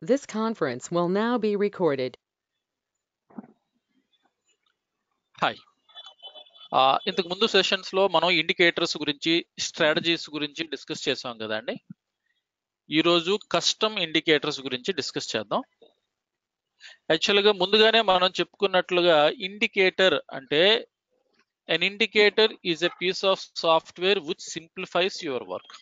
This conference will now be recorded. Hi ఆ, ఇంతకు ముందు సెషన్స్ లో మనం ఇండికేటర్స్ గురించి స్ట్రాటజీస్ గురించి డిస్కస్ చేసాం కదండి ఈరోజు కస్టమ్ ఇండికేటర్స్ గురించి డిస్కస్ చేద్దాం యాక్చువల్గా ముందుగానే మనం చెప్పుకున్నట్లుగా ఇండికేటర్ అంటే an indicator is a piece of software which simplifies your work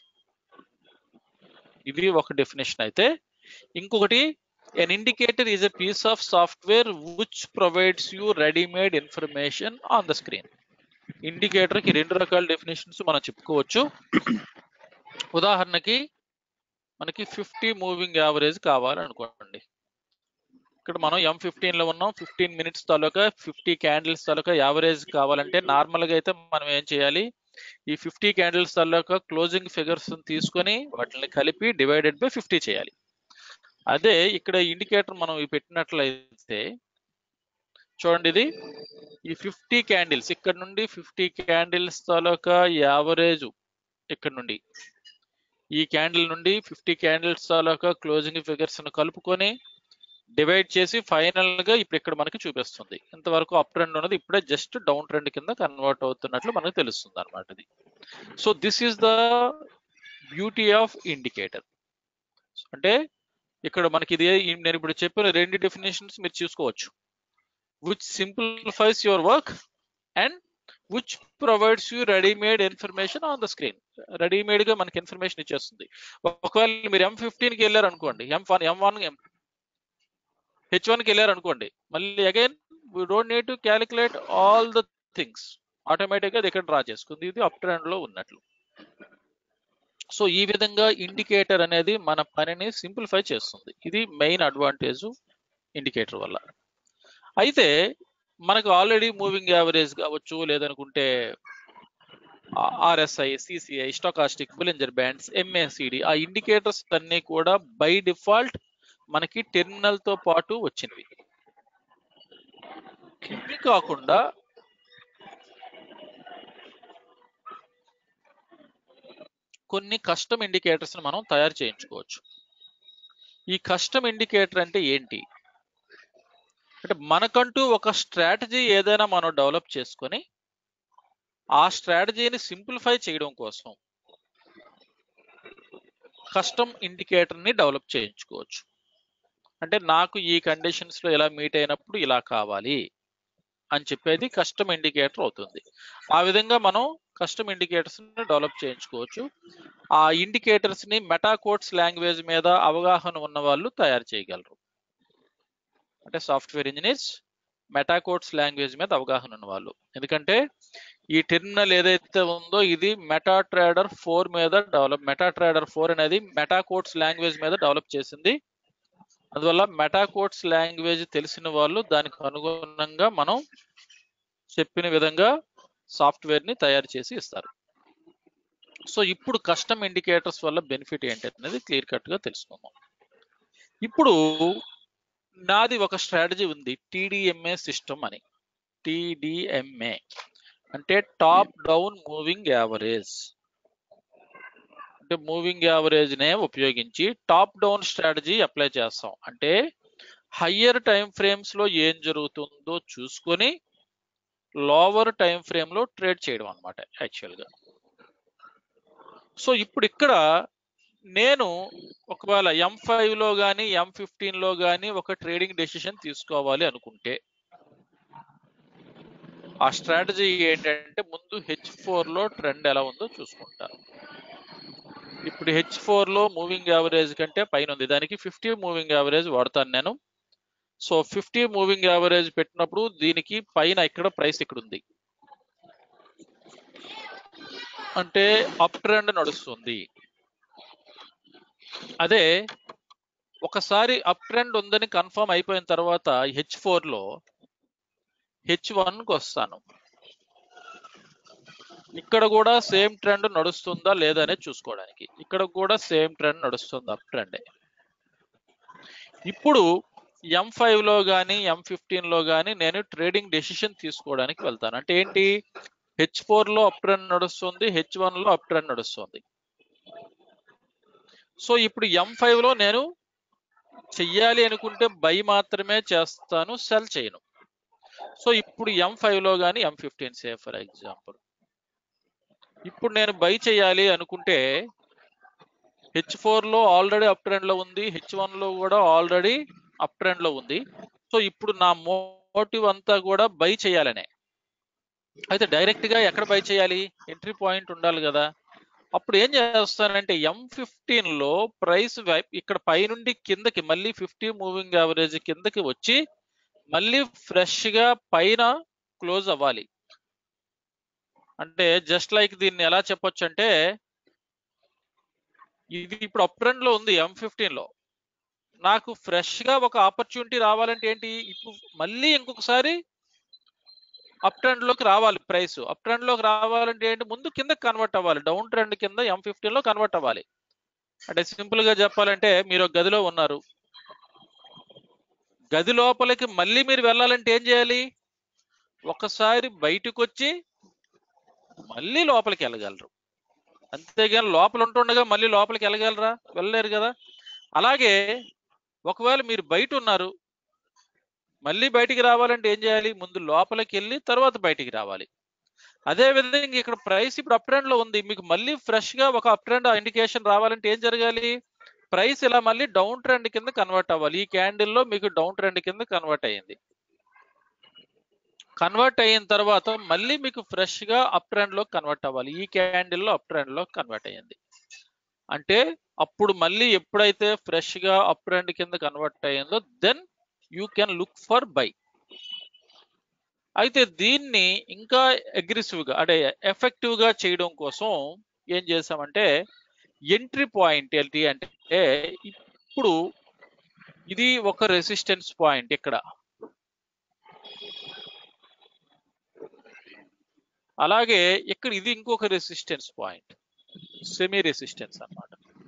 ఇది ఒక డెఫినేషన్ అయితే ఇంకొకటి an indicator is a piece of software which provides you ready-made information on the screen indicator కి రెండు రకాల డెఫినేషన్స్ మనం చెప్పుకోవచ్చు ఉదాహరణకి మనకి ఫిఫ్టీ మూవింగ్ యావరేజ్ కావాలనుకోండి ఇక్కడ మనం ఎం ఫిఫ్టీన్ లో ఉన్నాం ఫిఫ్టీన్ మినిట్స్ తాలూకా ఫిఫ్టీ క్యాండిల్స్ తాలూకా యావరేజ్ కావాలంటే నార్మల్ గా అయితే మనం ఏం చేయాలి ఈ ఫిఫ్టీ క్యాండిల్స్ తాలూకా క్లోజింగ్ ఫిగర్స్ తీసుకొని వాటిని కలిపి డివైడెడ్ బై ఫిఫ్టీ చేయాలి అదే ఇక్కడ ఇండికేటర్ మనం ఇవి పెట్టినట్లయితే చూడండి ఇది ఈ ఫిఫ్టీ క్యాండిల్స్ ఇక్కడ నుండి ఫిఫ్టీ క్యాండిల్స్ తాలూకా యావరేజ్ ఇక్కడ నుండి ఈ క్యాండిల్ నుండి ఫిఫ్టీ క్యాండిల్స్ తాలూకా క్లోజింగ్ ఫిగర్స్ ను కలుపుకొని డివైడ్ చేసి ఫైనల్ గా ఇప్పుడు ఇక్కడ మనకి చూపిస్తుంది ఇంతవరకు అప్ ట్రెండ్ ఉన్నది ఇప్పుడే జస్ట్ డౌన్ ట్రెండ్ కింద కన్వర్ట్ అవుతున్నట్లు మనకు తెలుస్తుంది అనమాట ఇది so this is the beauty of indicator అంటే ఇక్కడ మనకి ఇది నేను ఇప్పుడు చెప్పిన రెండు డెఫినేషన్స్ మీరు చూసుకోవచ్చు which simplifies your work and which provides you readymade information on the screen readymade గా మనకి ఇన్ఫర్మేషన్ ఇచ్చేస్తుంది ఒకవేళ మీరు ఎం ఫిఫ్టీన్ కి వెళ్ళారు అనుకోండి M one M one H one కి వెళ్ళారు అనుకోండి మళ్ళీ again we don't need to calculate all the things automatic గా అది ఇక్కడ డ్రా చేసుకుంది ఇది అప్ ట్రెండ్ లో ఉన్నట్లు సో ఈ విధంగా ఇండికేటర్ అనేది మన పనిని సింప్లిఫై చేస్తుంది ఇది మెయిన్ అడ్వాంటేజ్ ఇండికేటర్ వల్ల అయితే మనకు ఆల్రెడీ మూవింగ్ యావరేజ్ కావచ్చు లేదనుకుంటే RSI CCI stochastic Bollinger bands MACD ఆ ఇండికేటర్స్ అన్ని కూడా బై డిఫాల్ట్ మనకి టెర్మినల్ తో పాటు వచ్చినవి ఇవి కాకుండా కొన్ని కస్టమ్ ఇండికేటర్స్ మనం తయారు చేయించుకోవచ్చు ఈ కస్టమ్ ఇండికేటర్ అంటే ఏంటి అంటే మనకంటూ ఒక స్ట్రాటజీ ఏదైనా మనం డెవలప్ చేసుకొని ఆ స్ట్రాటజీని సింప్లిఫై చేయడం కోసం కస్టమ్ ఇండికేటర్ ని డెవలప్ చేయించుకోవచ్చు అంటే నాకు ఈ కండిషన్స్ లో ఇలా మీట్ అయినప్పుడు ఇలా కావాలి అని చెప్పేది కస్టమ్ ఇండికేటర్ అవుతుంది ఆ విధంగా మనం కస్టమ్ ఇండికేటర్స్ ని డెవలప్ చేయించుకోవచ్చు ఆ ఇండికేటర్స్ ని మెటాకోడ్స్ లాంగ్వేజ్ మీద అవగాహన ఉన్న వాళ్ళు తయారు చేయగలరు అంటే సాఫ్ట్వేర్ ఇంజనీర్స్ మెటాకోడ్స్ లాంగ్వేజ్ మీద అవగాహన ఉన్న వాళ్ళు ఎందుకంటే ఈ టెర్మినల్ ఏదైతే ఉందో ఇది మెటా ట్రేడర్ ఫోర్ మీద డెవలప్ మెటా ట్రేడర్ ఫోర్ అనేది మెటాకోడ్స్ లాంగ్వేజ్ మీద డెవలప్ చేసింది అందువల్ల మెటాకోడ్స్ లాంగ్వేజ్ తెలిసిన వాళ్ళు దానికి అనుగుణంగా మనం చెప్పిన విధంగా సాఫ్ట్వేర్ ని తయారు చేసి ఇస్తారు సో ఇప్పుడు కస్టమ్ ఇండికేటర్స్ వల్ల బెనిఫిట్ ఏంటి అనేది క్లియర్ కట్ గా తెలుసుకుందాం ఇప్పుడు నాది ఒక స్ట్రాటజీ ఉంది టీడీఎంఏ సిస్టమ్ అని టీడీఎంఏ అంటే టాప్ డౌన్ మూవింగ్ యావరేజ్ అంటే మూవింగ్ యావరేజ్ నే ఉపయోగించి టాప్ డౌన్ స్ట్రాటజీ అప్లై చేస్తాం అంటే హయ్యర్ టైం ఫ్రేమ్స్ లో ఏం జరుగుతుందో చూసుకొని లోవర్ టైం ఫ్రేమ్ లో ట్రేడ్ చేయడం అనమాట యాక్చువల్ గా సో ఇప్పుడు ఇక్కడ నేను ఒకవేళ ఎం ఫైవ్ లో కానీ ఎం ఫిఫ్టీన్ లో కానీ ఒక ట్రేడింగ్ డెసిషన్ తీసుకోవాలి అనుకుంటే ఆ స్ట్రాటజీ ఏంటంటే ముందు హెచ్ ఫోర్ లో ట్రెండ్ ఎలా ఉందో చూసుకుంటా ఇప్పుడు హెచ్ ఫోర్ లో మూవింగ్ యావరేజ్ కంటే పైన ఉంది దానికి ఫిఫ్టీ మూవింగ్ యావరేజ్ వాడతాను నేను సో ఫిఫ్టీ మూవింగ్ యావరేజ్ పెట్టినప్పుడు దీనికి పైన ఇక్కడ ప్రైస్ ఇక్కడ ఉంది అంటే అప్ ట్రెండ్ నడుస్తుంది అదే ఒకసారి అప్ ట్రెండ్ ఉందని కన్ఫర్మ్ అయిపోయిన తర్వాత హెచ్ ఫోర్ లో హెచ్ వన్ కి వస్తాను ఇక్కడ కూడా సేమ్ ట్రెండ్ నడుస్తుందా లేదా అనేది చూసుకోవడానికి ఇక్కడ కూడా సేమ్ ట్రెండ్ నడుస్తుంది అప్ ట్రెండే ఇప్పుడు ఎం ఫైవ్ లో కానీ ఎం ఫిఫ్టీన్ లో కానీ నేను ట్రేడింగ్ డెసిషన్ తీసుకోవడానికి వెళ్తాను అంటే ఏంటి హెచ్ ఫోర్ లో అప్ ట్రెండ్ నడుస్తుంది హెచ్ వన్ లో అప్ ట్రెండ్ నడుస్తుంది సో ఇప్పుడు ఎం ఫైవ్ లో నేను చెయ్యాలి అనుకుంటే బై మాత్రమే చేస్తాను సెల్ చేయను సో ఇప్పుడు ఎం లో కానీ M fifteen say for example ఇప్పుడు నేను బై చేయాలి అనుకుంటే హెచ్ లో ఆల్రెడీ అప్ ట్రెండ్ లో ఉంది హెచ్ లో కూడా ఆల్రెడీ అప్ ట్రెండ్ లో ఉంది సో ఇప్పుడు నా మోటివ్ అంతా కూడా బై చేయాలనే అయితే డైరెక్ట్ గా ఎక్కడ బై చేయాలి ఎంట్రీ పాయింట్ ఉండాలి కదా అప్పుడు ఏం చేస్తానంటే ఎం ఫిఫ్టీన్ లో ప్రైస్ ఇక్కడ పైనుండి కిందకి మళ్ళీ ఫిఫ్టీ మూవింగ్ యావరేజ్ కిందకి వచ్చి మళ్ళీ ఫ్రెష్ గా పైన క్లోజ్ అవ్వాలి అంటే జస్ట్ లైక్ దీన్ని ఎలా చెప్పొచ్చు అంటే ఇది ఇప్పుడు అప్ ట్రెండ్ లో ఉంది ఎం ఫిఫ్టీన్ లో నాకు ఫ్రెష్ గా ఒక ఆపర్చునిటీ రావాలంటే ఏంటి ఇప్పుడు మళ్ళీ ఇంకొకసారి అప్ ట్రెండ్ లోకి రావాలి ప్రైస్ అప్ ట్రెండ్ లోకి రావాలంటే ఏంటి ముందు కింద కన్వర్ట్ అవ్వాలి డౌన్ ట్రెండ్ కింద ఎం ఫిఫ్టీన్ లో కన్వర్ట్ అవ్వాలి అంటే సింపుల్ గా చెప్పాలంటే మీరు ఒక గదిలో ఉన్నారు గది లోపలికి మళ్ళీ మీరు వెళ్ళాలంటే ఏం చేయాలి ఒకసారి బయటకు వచ్చి మళ్ళీ లోపలికి వెళ్ళగలరు అంతేగాని లోపల ఉంటుండగా మళ్ళీ లోపలికి వెళ్ళగలరా వెళ్ళలేరు కదా అలాగే ఒకవేళ మీరు బయట ఉన్నారు మళ్ళీ బయటికి రావాలంటే ఏం చేయాలి ముందు లోపలికి వెళ్ళి తర్వాత బయటికి రావాలి అదే విధంగా ఇక్కడ ప్రైస్ ఇప్పుడు అప్ ట్రెండ్ లో ఉంది మీకు మళ్ళీ ఫ్రెష్ గా ఒక అప్ ట్రెండ్ ఇండికేషన్ రావాలంటే ఏం జరగాలి ప్రైస్ ఇలా మళ్ళీ డౌన్ ట్రెండ్ కింద కన్వర్ట్ అవ్వాలి ఈ క్యాండిల్ లో మీకు డౌన్ ట్రెండ్ కింద కన్వర్ట్ అయ్యింది కన్వర్ట్ అయిన తర్వాత మళ్ళీ మీకు ఫ్రెష్ గా అప్ ట్రెండ్ లో కన్వర్ట్ అవ్వాలి ఈ క్యాండిల్ లో అప్ ట్రెండ్ లో కన్వర్ట్ అయ్యింది అంటే అప్పుడు మళ్ళీ ఎప్పుడైతే ఫ్రెష్ గా అప్ ట్రెండ్ కింద కన్వర్ట్ అయ్యిందో then you can look for buy అయితే దీన్ని ఇంకా అగ్రెసివ్ గా అంటే ఎఫెక్టివ్ గా చేయడం కోసం ఏం చేసామంటే ఎంట్రీ పాయింట్ ఏంటి అంటే ఇప్పుడు ఇది ఒక రెసిస్టెన్స్ పాయింట్ ఇక్కడ అలాగే ఇక్కడ ఇది ఇంకొక రెసిస్టెన్స్ పాయింట్ సెమీ రెసిస్టెన్స్ అన్నమాట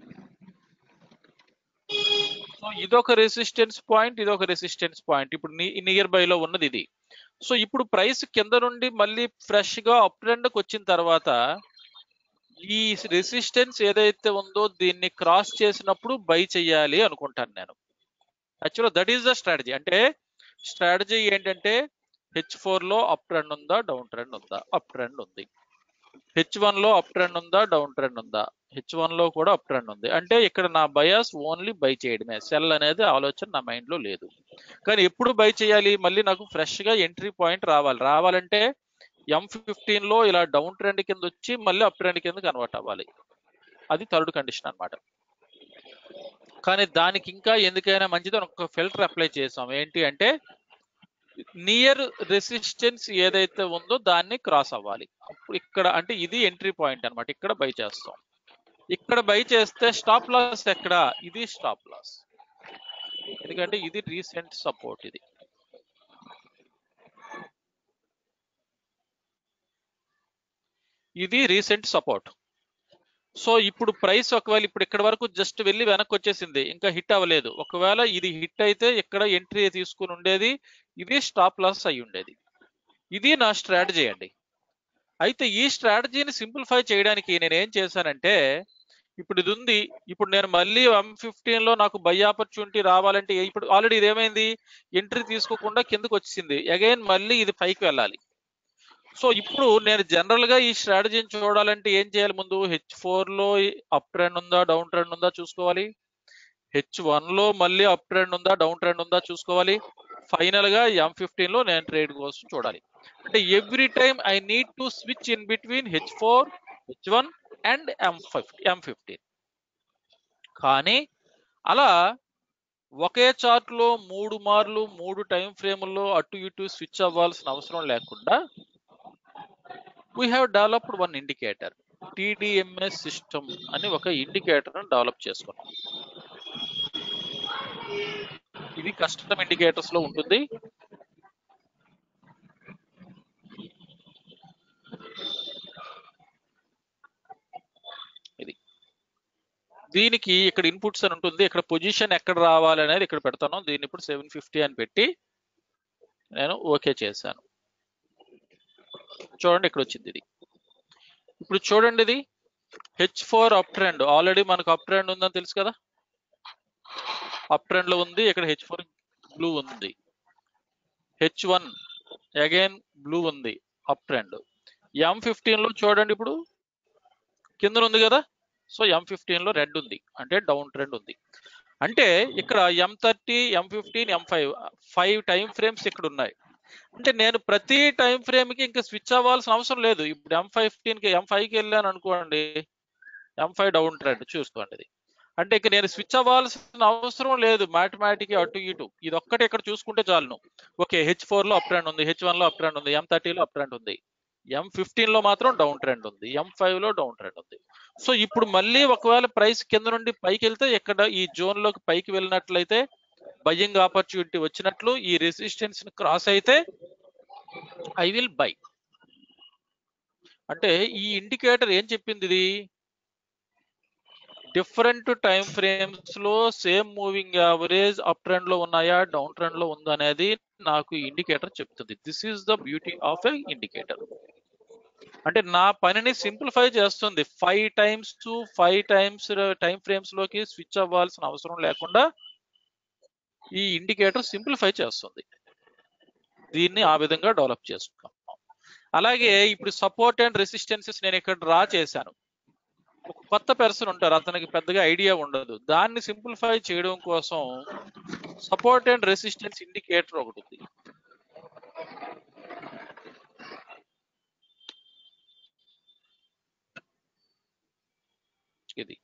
సో ఇదొక రెసిస్టెన్స్ పాయింట్ ఇదొక రెసిస్టెన్స్ పాయింట్ ఇప్పుడు నియర్ బై లో ఉన్నది ఇది సో ఇప్పుడు ప్రైస్ కింద నుండి మళ్ళీ ఫ్రెష్ గా అప్ ట్రెండ్కి వచ్చిన తర్వాత ఈ రెసిస్టెన్స్ ఏదైతే ఉందో దీన్ని క్రాస్ చేసినప్పుడు బై చేయాలి అనుకుంటాను నేను actual that is the strategy అంటే స్ట్రాటజీ ఏంటంటే హెచ్ లో అప్ ట్రెండ్ ఉందా డౌన్ ట్రెండ్ ఉందా అప్ ట్రెండ్ ఉంది హెచ్ లో అప్ ట్రెండ్ ఉందా డౌన్ ట్రెండ్ ఉందా హెచ్ లో కూడా అప్ ట్రెండ్ ఉంది అంటే ఇక్కడ నా బయాస్ ఓన్లీ బై చేయడమే సెల్ అనేది ఆలోచన నా మైండ్ లో లేదు కానీ ఎప్పుడు బై చేయాలి మళ్ళీ నాకు ఫ్రెష్ గా ఎంట్రీ పాయింట్ రావాలి రావాలంటే ఎం ఫిఫ్టీన్ లో ఇలా డౌన్ ట్రెండ్ కింద వచ్చి మళ్ళీ అప్ ట్రెండ్ కింద కన్వర్ట్ అవ్వాలి అది థర్డ్ కండిషన్ అన్నమాట కానీ దానికి ఇంకా ఎందుకైనా మంచిది ఒక ఫిల్టర్ అప్లై చేసాం ఏంటి అంటే నియర్ రెసిస్టెన్స్ ఏదైతే ఉందో దాన్ని క్రాస్ అవ్వాలి అప్పుడు ఇక్కడ అంటే ఇది ఎంట్రీ పాయింట్ అన్నమాట ఇక్కడ బై చేస్తాం ఇక్కడ బై చేస్తే స్టాప్ లాస్ ఎక్కడ ఇది స్టాప్ లాస్ ఎందుకంటే ఇది రీసెంట్ సపోర్ట్ ఇది ఇది రీసెంట్ సపోర్ట్ సో ఇప్పుడు ప్రైస్ ఒకవేళ ఇప్పుడు ఇక్కడ వరకు జస్ట్ వెళ్ళి వెనక్కి వచ్చేసింది ఇంకా హిట్ అవ్వలేదు ఒకవేళ ఇది హిట్ అయితే ఇక్కడ ఎంట్రీ తీసుకుని ఉండేది ఇది స్టాప్ లాస్ అయి ఉండేది ఇది నా స్ట్రాటజీ అండి అయితే ఈ స్ట్రాటజీని సింప్లిఫై చేయడానికి నేను ఏం చేశానంటే ఇప్పుడు ఇది ఉంది ఇప్పుడు నేను మళ్ళీ వన్ ఫిఫ్టీన్ లో నాకు బై ఆపర్చునిటీ రావాలంటే ఇప్పుడు ఆల్రెడీ ఇది ఏమైంది ఎంట్రీ తీసుకోకుండా కిందకు వచ్చింది అగైన్ మళ్ళీ ఇది పైకి వెళ్ళాలి సో ఇప్పుడు నేను జనరల్ గా ఈ స్ట్రాటజీని చూడాలంటే ఏం చేయాలి ముందు హెచ్ ఫోర్ లో అప్ ట్రెండ్ ఉందా డౌన్ ట్రెండ్ ఉందా చూసుకోవాలి హెచ్ వన్ లో మళ్ళీ అప్ ట్రెండ్ ఉందా డౌన్ ట్రెండ్ ఉందా చూసుకోవాలి ఫైనల్ గా ఎం ఫిఫ్టీన్ లో నేను ట్రేడ్ కోసం చూడాలి అంటే every time I need to switch in between H four H one and M fifty M fifteen కానీ అలా ఒకే చార్ట్ లో మూడు మార్లు మూడు టైం ఫ్రేముల్లో అటు ఇటు స్విచ్ అవ్వాల్సిన అవసరం లేకుండా we have developed one indicator TDMS system అని ఒక ఇండికేటర్ డెవలప్ చేసుకున్నాం ఇది కస్టమ్ ఇండికేటర్స్ లో ఉంటుంది ఇది దీనికి ఇక్కడ ఇన్పుట్స్ అని ఉంటుంది ఇక్కడ పొజిషన్ ఎక్కడ రావాలి అనేది ఇక్కడ పెడతాను దీన్ని ఇప్పుడు సెవెన్ ఫిఫ్టీ అని పెట్టి నేను ఓకే చేశాను చూడండి ఇక్కడ వచ్చింది ఇది ఇప్పుడు చూడండి ఇది H four up trend already మనకు అప్ ట్రెండ్ ఉందని తెలుసు కదా అప్ ట్రెండ్ లో ఉంది ఇక్కడ హెచ్ ఫోర్ బ్లూ ఉంది హెచ్ వన్ అగైన్ బ్లూ ఉంది అప్ ట్రెండ్ ఎం ఫిఫ్టీన్ లో చూడండి ఇప్పుడు కింద ఉంది కదా సో ఎం ఫిఫ్టీన్ లో రెడ్ ఉంది అంటే డౌన్ ట్రెండ్ ఉంది అంటే ఇక్కడ M thirty M fifteen M five five time frames ఇక్కడ ఉన్నాయి అంటే నేను ప్రతి టైం ఫ్రేమ్ కి ఇంకా స్విచ్ అవ్వాల్సిన అవసరం లేదు ఇప్పుడు ఎం ఫిఫ్టీన్ కి ఎం ఫైవ్ కి వెళ్ళాను అనుకోండి ఎం ఫైవ్ డౌన్ ట్రెండ్ చూసుకోండి ఇది అంటే ఇక నేను స్విచ్ అవ్వాల్సిన అవసరం లేదు మాథమెటిక్ అటు ఇటు ఇది ఒక్కటి ఇక్కడ చూసుకుంటే చాలును ఓకే హెచ్ ఫోర్ లో అప్ ట్రెండ్ ఉంది హెచ్ వన్ లో అప్ ట్రెండ్ ఉంది ఎం థర్టీలో అప్ ట్రెండ్ ఉంది ఎం ఫిఫ్టీన్ లో మాత్రం డౌన్ ట్రెండ్ ఉంది ఎం ఫైవ్ లో డౌన్ ట్రెండ్ ఉంది సో ఇప్పుడు మళ్ళీ ఒకవేళ ప్రైస్ కింద నుండి పైకి వెళ్తే ఇక్కడ ఈ జోన్ లోకి పైకి వెళ్ళినట్లయితే బయ్యింగ్ ఆపర్చునిటీ వచ్చినట్లు ఈ రెసిస్టెన్స్ క్రాస్ అయితే ఐ విల్ బై అంటే ఈ ఇండికేటర్ ఏం చెప్పింది ఇది డిఫరెంట్ టైం ఫ్రేమ్స్ లో same moving average up trend లో ఉన్నాయా డౌన్ ట్రెండ్ లో ఉందా అనేది నాకు ఇండికేటర్ చెప్తుంది this is the beauty of a indicator అంటే నా పనిని సింప్లిఫై చేస్తుంది five times to five times time frames లోకి స్విచ్ అవ్వాల్సిన అవసరం లేకుండా ఈ ఇండికేటర్ సింప్లిఫై చేస్తుంది దీన్ని ఆ విధంగా డెవలప్ చేసుకున్నాం అలాగే ఇప్పుడు సపోర్ట్ అండ్ రెసిస్టెన్సెస్ నేను ఇక్కడ డ్రా చేశాను ఒక కొత్త పర్సన్ ఉంటారు అతనికి పెద్దగా ఐడియా ఉండదు దాన్ని సింప్లిఫై చేయడం కోసం సపోర్ట్ అండ్ రెసిస్టెన్స్ ఇండికేటర్ ఒకటి ఉంది ఇది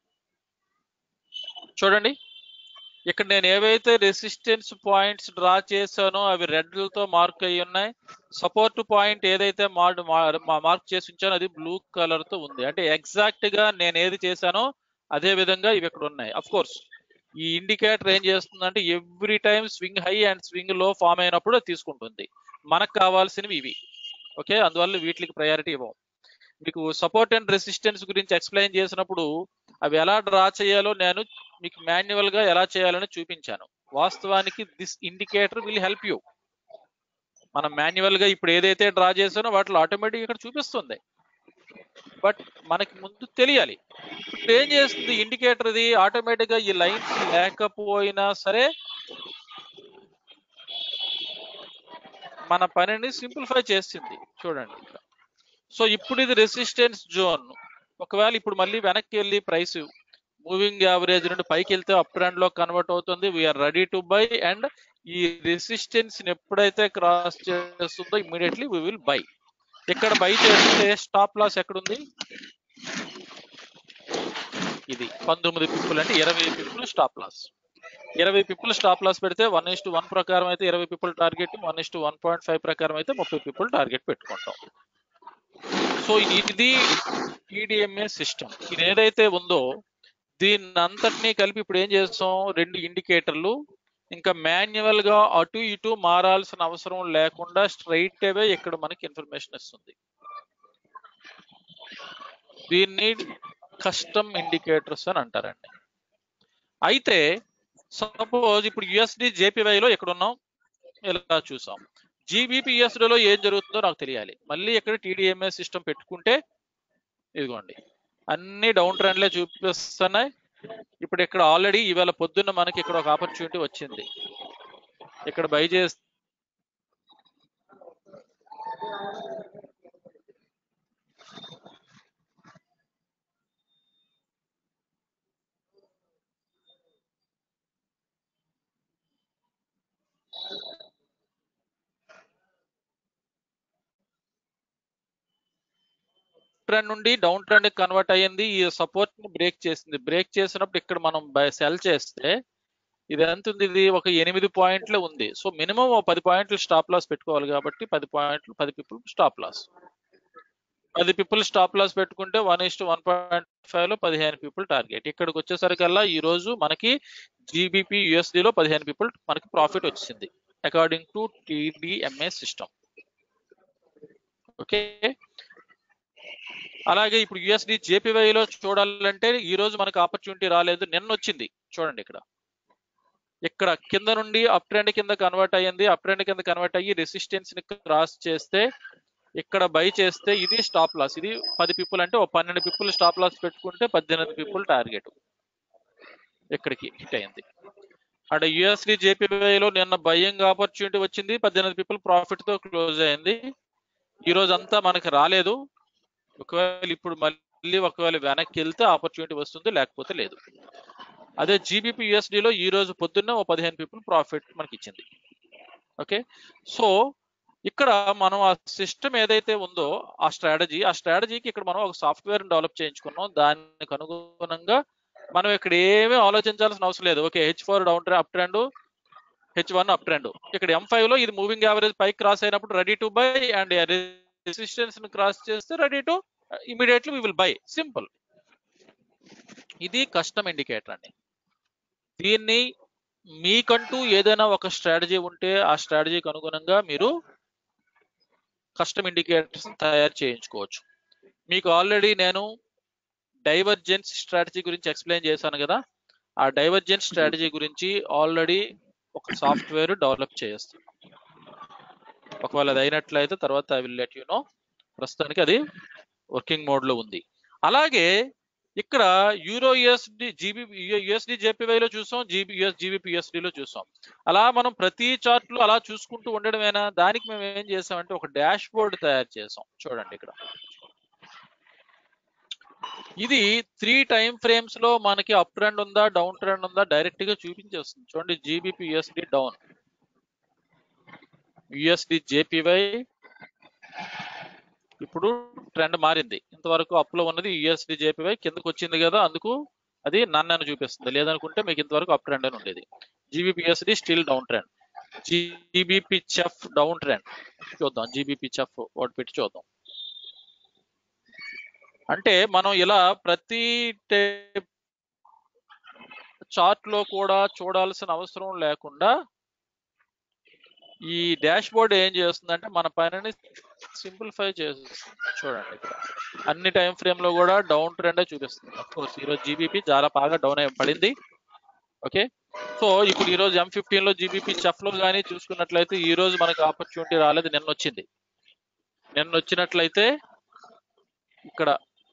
చూడండి ఇక్కడ నేను ఏవైతే రెసిస్టెన్స్ పాయింట్స్ డ్రా చేశానో అవి రెడ్లతో మార్క్ అయి ఉన్నాయి సపోర్ట్ పాయింట్ ఏదైతే మార్క్ చేసి ఉంచానో అది బ్లూ కలర్ తో ఉంది అంటే ఎగ్జాక్ట్ గా నేను ఏది చేశానో అదే విధంగా ఇవి ఇక్కడ ఉన్నాయి అఫ్ కోర్స్ ఈ ఇండికేటర్ ఏం చేస్తుందంటే every time swing high and swing low form అయినప్పుడు అది తీసుకుంటుంది మనకు కావాల్సినవి ఇవి ఓకే అందువల్ల వీటికి ప్రయారిటీ ఇవ్వం మీకు సపోర్ట్ అండ్ రెసిస్టెన్స్ గురించి ఎక్స్ప్లెయిన్ చేసినప్పుడు అవి ఎలా డ్రా చేయాలో నేను మీకు మాన్యువల్ గా ఎలా చేయాలని చూపించాను వాస్తవానికి this indicator will help you మనం మాన్యువల్ గా ఇప్పుడు ఏదైతే డ్రా చేసానో వాటిలో ఆటోమేటిక్ ఇక్కడ చూపిస్తుంది బట్ మనకి ముందు తెలియాలి ఇప్పుడు ఏం చేస్తుంది ఇండికేటర్ ఇది ఆటోమేటిక్ గా ఈ లైన్స్ లేకపోయినా సరే మన పనిని సింప్లిఫై చేసింది చూడండి ఇక్కడ సో ఇప్పుడు ఇది రెసిస్టెన్స్ జోన్ ఒకవేళ ఇప్పుడు మళ్ళీ వెనక్కి వెళ్ళి ప్రైస్ మూవింగ్ యావరేజ్ నుండి పైకి వెళ్తే అప్ ట్రెండ్ లో కన్వర్ట్ అవుతుంది we're ready to buy and ఈ రెసిస్టెన్స్ ఎప్పుడైతే క్రాస్ చేస్తుందో ఇమ్మీడియట్లీ వి విల్ బై ఇక్కడ బై చేస్తే స్టాప్ లాస్ ఎక్కడుంది ఇది పంతొమ్మిది పిప్పులు అంటే ఇరవై పిప్పులు స్టాప్ లాస్ ఇరవై పిప్పులు స్టాప్ లాస్ పెడితే వన్ ఇస్ వన్ ప్రకారం అయితే ఇరవై పిప్పులు target one is one point five ప్రకారం అయితే ముప్పై పిప్పులు టార్గెట్ పెట్టుకుంటాం సో ఇది టీడీఎంఏ సిస్టమ్ ఇది ఏదైతే ఉందో దీన్ని అంతటినీ కలిపి ఇప్పుడు ఏం చేస్తాం రెండు ఇండికేటర్లు ఇంకా మాన్యువల్ గా అటు ఇటు మారాల్సిన అవసరం లేకుండా స్ట్రైట్ అవే ఇక్కడ మనకి ఇన్ఫర్మేషన్ ఇస్తుంది దీన్ని కస్టమ్ ఇండికేటర్స్ అని అంటారండి అయితే సపోజ్ ఇప్పుడు యుఎస్డి జేపీవైలో ఎక్కడ ఉన్నాం ఇలా చూసాం జీబీపీఎస్డీలో ఏం జరుగుతుందో నాకు తెలియాలి మళ్ళీ ఇక్కడ టీడీఎంఏ సిస్టమ్ పెట్టుకుంటే ఇదిగోండి అన్ని డౌన్ ట్రెండ్లే చూపిస్తున్నాయి ఇప్పుడు ఇక్కడ ఆల్రెడీ ఇవాళ పొద్దున్న మనకి ఇక్కడ ఒక ఆపర్చునిటీ వచ్చింది ఇక్కడ బై చేస్తే ట్రెండ్ నుండి డౌన్ ట్రెండ్ కన్వర్ట్ అయ్యింది ఈ సపోర్ట్ ని బ్రేక్ చేసింది బ్రేక్ చేసినప్పుడు ఇక్కడ మనం సెల్ చేస్తే ఇది ఎంత ఉంది ఇది ఒక ఎనిమిది పాయింట్లే ఉంది సో మినిమం ఒక పది పాయింట్లు స్టాప్ లాస్ పెట్టుకోవాలి కాబట్టి పది పాయింట్లు పది పిప్పులు స్టాప్ లాస్ పది పిప్పులు స్టాప్ లాస్ పెట్టుకుంటే one is one point five లో పదిహేను పీపుల్ టార్గెట్ ఇక్కడికి వచ్చేసరికల్లా ఈ రోజు మనకి జీబీపీ యుఎస్డిలో పదిహేను పీపుల్ మనకి ప్రాఫిట్ వచ్చింది according to TDMA system okay అలాగే ఇప్పుడు యుఎస్డి జేపీవైలో చూడాలంటే ఈ రోజు మనకు ఆపర్చునిటీ రాలేదు నిన్న వచ్చింది చూడండి ఇక్కడ ఇక్కడ కింద నుండి అప్ ట్రెండ్ కింద కన్వర్ట్ అయ్యింది అప్ ట్రెండ్ కింద కన్వర్ట్ అయ్యి రెసిస్టెన్స్ ని క్రాస్ చేస్తే ఇక్కడ బై చేస్తే ఇది స్టాప్ లాస్ ఇది పది పిప్పులు అంటే ఒక పన్నెండు పిప్పులు స్టాప్ లాస్ పెట్టుకుంటే పద్దెనిమిది పిప్పులు టార్గెట్ ఇక్కడికి హిట్ అయింది అంటే యుఎస్డి జేపీఐలో నిన్న బయ్యింగ్ ఆపర్చునిటీ వచ్చింది పద్దెనిమిది పీపుల్ ప్రాఫిట్ తో క్లోజ్ అయింది ఈ రోజు అంతా మనకి రాలేదు ఒకవేళ ఇప్పుడు మళ్ళీ ఒకవేళ వెనక్కి వెళ్తే ఆపర్చునిటీ వస్తుంది లేకపోతే లేదు అదే జీబీపీ యుఎస్డిలో ఈ రోజు పొద్దున్న ఓ పదిహేను పీపుల్ ప్రాఫిట్ మనకి ఇచ్చింది ఓకే సో ఇక్కడ మనం ఆ సిస్టమ్ ఏదైతే ఉందో ఆ స్ట్రాటజీ ఆ స్ట్రాటజీకి ఇక్కడ మనం ఒక సాఫ్ట్వేర్ డెవలప్ చేయించుకున్నాం దానికి అనుగుణంగా మనం ఇక్కడ ఏమీ ఆలోచించాల్సిన అవసరం లేదు okay H four down trend up trend H one up trend ఇక్కడ ఎం ఫైవ్ లో ఇది మూవింగ్ యావరేజ్ పైకి క్రాస్ అయినప్పుడు ready to buy and resistance ని క్రాస్ చేస్తే ready to immediately we will buy simple ఇది కస్టమ్ ఇండికేటర్ అండి దీన్ని మీకంటూ ఏదైనా ఒక స్ట్రాటజీ ఉంటే ఆ స్ట్రాటజీకి అనుగుణంగా మీరు కస్టమ్ ఇండికేటర్స్ తయారు చేయించుకోవచ్చు మీకు ఆల్రెడీ నేను డైవర్జెన్స్ స్ట్రాటజీ గురించి ఎక్స్ప్లెయిన్ చేశాను కదా ఆ డైవర్జెన్స్ స్ట్రాటజీ గురించి ఆల్రెడీ ఒక సాఫ్ట్వేర్ డెవలప్ చేస్తాను ఒకవేళ అది అయినట్లయితే తర్వాత I will let you know ప్రస్తుతానికి అది వర్కింగ్ మోడ్ లో ఉంది అలాగే ఇక్కడ యూరో యుఎస్డి జీబీ యుఎస్డి జేపీవైలో చూసాం జీబీ యుఎస్ జీబీపీఎస్డి లో చూసాం అలా మనం ప్రతి చార్ట్ లో అలా చూసుకుంటూ ఉండడమేనా దానికి మేము ఏం చేసామంటే ఒక డాష్ బోర్డ్ తయారు చేసాం చూడండి ఇక్కడ ఇది త్రీ టైం ఫ్రేమ్స్ లో మనకి అప్ ట్రెండ్ ఉందా డౌన్ ట్రెండ్ ఉందా డైరెక్ట్ గా చూపించేస్తుంది చూడండి GBP USD down USD JPY ఇప్పుడు ట్రెండ్ మారింది ఇంతవరకు అప్ లో ఉన్నది యుఎస్డి జేపీవై కిందకు వచ్చింది కదా అందుకు అది నన్ను అని చూపిస్తుంది లేదనుకుంటే మీకు ఇంతవరకు అప్ ట్రెండ్ అని ఉండేది GBP USD still down trend GBP CHF down trend చూద్దాం జీబీపీ చెఫ్ ఒకటి పెట్టి చూద్దాం అంటే మనం ఇలా ప్రతి చార్ట్ లో కూడా చూడాల్సిన అవసరం లేకుండా ఈ డాష్ బోర్డ్ ఏం చేస్తుందంటే మన పనిని సింప్లిఫై చేస్తుంది చూడండి ఇక్కడ అన్ని టైం ఫ్రేమ్ లో కూడా డౌన్ ట్రెండ్ చూపిస్తుంది కోర్స్ ఈరోజు జీబీపీ చాలా బాగా డౌన్ అయి పడింది ఓకే సో ఇప్పుడు ఈ రోజు ఎం ఫిఫ్టీన్ లో జీబీపీ చెఫ్ లో కానీ చూసుకున్నట్లయితే ఈ రోజు మనకు ఆపర్చునిటీ రాలేదు నిన్న వచ్చింది నిన్న వచ్చినట్లయితే ఇక్కడ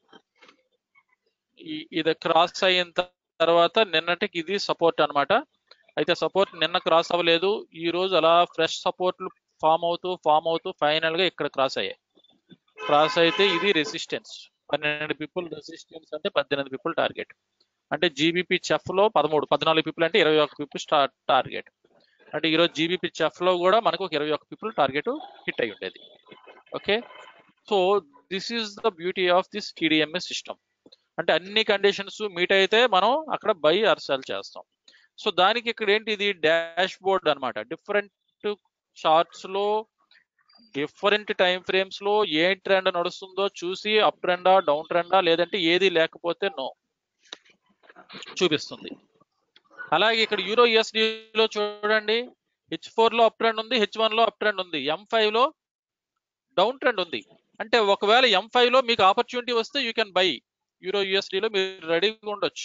ఈ- ఇది క్రాస్ అయిన తర్వాత నిన్నటికి ఇది సపోర్ట్ అన్నమాట అయితే సపోర్ట్ నిన్న క్రాస్ అవ్వలేదు ఈ రోజు అలా ఫ్రెష్ సపోర్ట్లు ఫామ్ అవుతూ ఫామ్ అవుతూ ఫైనల్ గా ఇక్కడ క్రాస్ అయ్యాయి క్రాస్ అయితే ఇది రెసిస్టెన్స్ పన్నెండు పీపుల్ రెసిస్టెన్స్ అంటే పద్దెనిమిది పీపుల్ టార్గెట్ అంటే జీబీపీ చెఫ్ లో పదమూడు పద్నాలుగు పీపుల్ అంటే ఇరవై ఒక పీపుల్ స్టార్ టార్గెట్ అంటే ఈరోజు జీబీపీ చెఫ్ లో కూడా మనకు ఒక ఇరవై ఒక పీపుల్ టార్గెట్ హిట్ అయి ఉండేది okay so this is the beauty of this TDMS system అంటే అన్ని కండిషన్స్ మీట్ అయితే మనం అక్కడ బై ఆర్ సెల్ చేస్తాం సో దానికి ఇక్కడ ఏంటి ఇది డాష్ బోర్డ్ అనమాట డిఫరెంట్ చార్ట్స్ లో డిఫరెంట్ టైం ఫ్రేమ్స్ లో ఏ ట్రెండ్ నడుస్తుందో చూసి అప్ ట్రెండా డౌన్ ట్రెండా లేదంటే ఏది లేకపోతే నో చూపిస్తుంది అలాగే ఇక్కడ యూరో యుఎస్డి లో చూడండి హెచ్ ఫోర్ లో అప్ ట్రెండ్ ఉంది హెచ్ వన్ లో అప్ ట్రెండ్ ఉంది ఎం ఫైవ్ లో డౌన్ ట్రెండ్ ఉంది అంటే ఒకవేళ ఎం ఫైవ్ లో మీకు ఆపర్చునిటీ వస్తే you can buy euro USD లో మీరు రెడీగా ఉండొచ్చు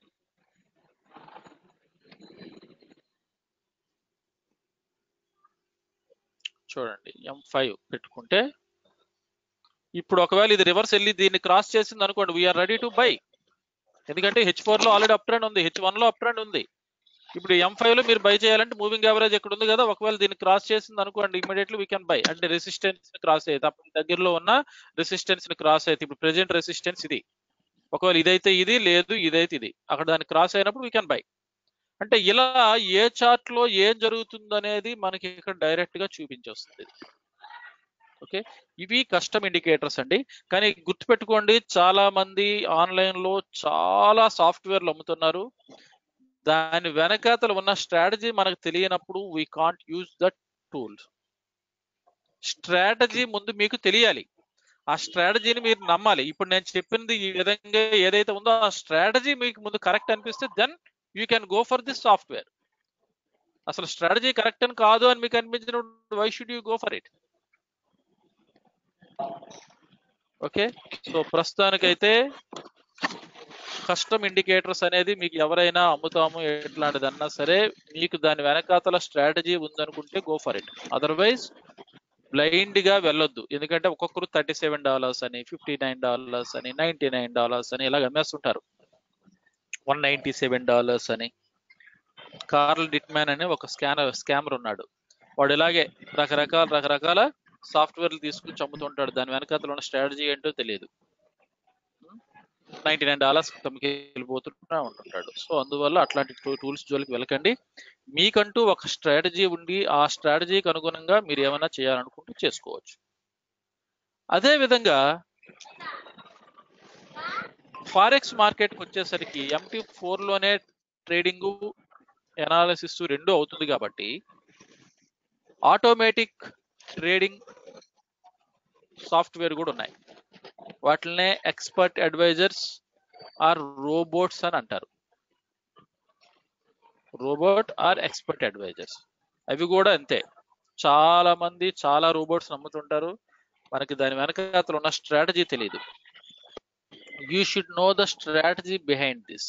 చూడండి ఎం ఫైవ్ పెట్టుకుంటే ఇప్పుడు ఒకవేళ ఇది రివర్స్ వెళ్ళి దీన్ని క్రాస్ చేసింది అనుకోండి వీఆర్ రెడీ టు బై ఎందుకంటే హెచ్ ఫోర్ లో ఆల్రెడీ అప్ ట్రెండ్ ఉంది హెచ్ వన్ లో అప్ ట్రెండ్ ఉంది ఇప్పుడు ఎం ఫైవ్ లో మీరు బై చేయాలంటే మూవింగ్ యావరేజ్ ఇక్కడ ఉంది కదా ఒకవేళ దీన్ని క్రాస్ చేసింది అనుకోండి ఇమీడియట్లీ వీ కెన్ బై అంటే రెసిస్టెన్స్ క్రాస్ అయితే అప్పుడు దగ్గరలో ఉన్న రెసిస్టెన్స్ ని క్రాస్ అయితే ఇప్పుడు ప్రెసెంట్ రెసిస్టెన్స్ ఇది ఒకవేళ ఇదైతే ఇది లేదు ఇదైతే ఇది అక్కడ దాన్ని క్రాస్ అయినప్పుడు వీ కెన్ బై అంటే ఇలా ఏ చార్ట్ లో ఏం జరుగుతుంది అనేది మనకి ఇక్కడ డైరెక్ట్ గా చూపించేస్తుంది ఓకే ఇవి కస్టమ్ ఇండికేటర్స్ అండి కానీ గుర్తుపెట్టుకోండి చాలా మంది ఆన్లైన్ లో చాలా సాఫ్ట్వేర్లు అమ్ముతున్నారు దాని వెనకాతల ఉన్న స్ట్రాటజీ మనకు తెలియనప్పుడు we can't use that tool strategy ముందు మీకు తెలియాలి ఆ స్ట్రాటజీని మీరు నమ్మాలి ఇప్పుడు నేను చెప్పింది ఈ విధంగా ఏదైతే ఉందో ఆ స్ట్రాటజీ మీకు ముందు కరెక్ట్ అనిపిస్తే then you can go for this software అసలు స్ట్రాటజీ కరెక్ట్ అని కాదు అని మీకు అనిపించినప్పుడు why should you go for it okay so ప్రస్తుతానికైతే కస్టమ్ ఇండికేటర్స్ అనేది మీకు ఎవరైనా అమ్ముతాము ఎట్లాంటిదన్నా సరే మీకు దాని వెనకాతల స్ట్రాటజీ ఉందనుకుంటే go for it otherwise blind గా వెళ్ళొద్దు ఎందుకంటే ఒక్కొక్కరు థర్టీ సెవెన్ డాలర్స్ అని ఫిఫ్టీ నైన్ డాలర్స్ అని నైన్టీ నైన్ డాలర్స్ అని ఇలా అమ్మేస్తుంటారు వన్ నైన్టీ సెవెన్ డాలర్స్ అని కార్ల్ డిట్మ్యాన్ అనే ఒక స్కానర్ స్కామర్ ఉన్నాడు వాడు ఇలాగే రకరకాల రకరకాల సాఫ్ట్వేర్లు తీసుకుని చంపుతుంటాడు దాని వెనకాతల ఉన్న స్ట్రాటజీ ఏంటో తెలియదు నైన్టీ నైన్ డాలర్స్ తమకి వెళ్ళిపోతుంటా ఉంటుంటాడు సో అందువల్ల అట్లాంటి టూల్స్ జోలికి వెళ్ళకండి మీకంటూ ఒక స్ట్రాటజీ ఉండి ఆ స్ట్రాటజీకి అనుగుణంగా మీరు ఏమైనా చేయాలనుకుంటే చేసుకోవచ్చు అదే విధంగా ఫారెక్స్ మార్కెట్కి వచ్చేసరికి ఎంటీ లోనే ట్రేడింగ్ ఎనాలిసిస్ రెండు అవుతుంది కాబట్టి ఆటోమేటిక్ ట్రేడింగ్ సాఫ్ట్వేర్ కూడా ఉన్నాయి వాటినే ఎక్స్పర్ట్ అడ్వైజర్స్ ఆర్ రోబోట్స్ అని అంటారు రోబోట్ ఆర్ ఎక్స్పర్ట్ అడ్వైజర్స్ అవి కూడా అంతే చాలా మంది చాలా రోబోట్స్ నమ్ముతుంటారు మనకి దాని వెనకాతలు ఉన్న స్ట్రాటజీ తెలియదు you should know the strategy behind this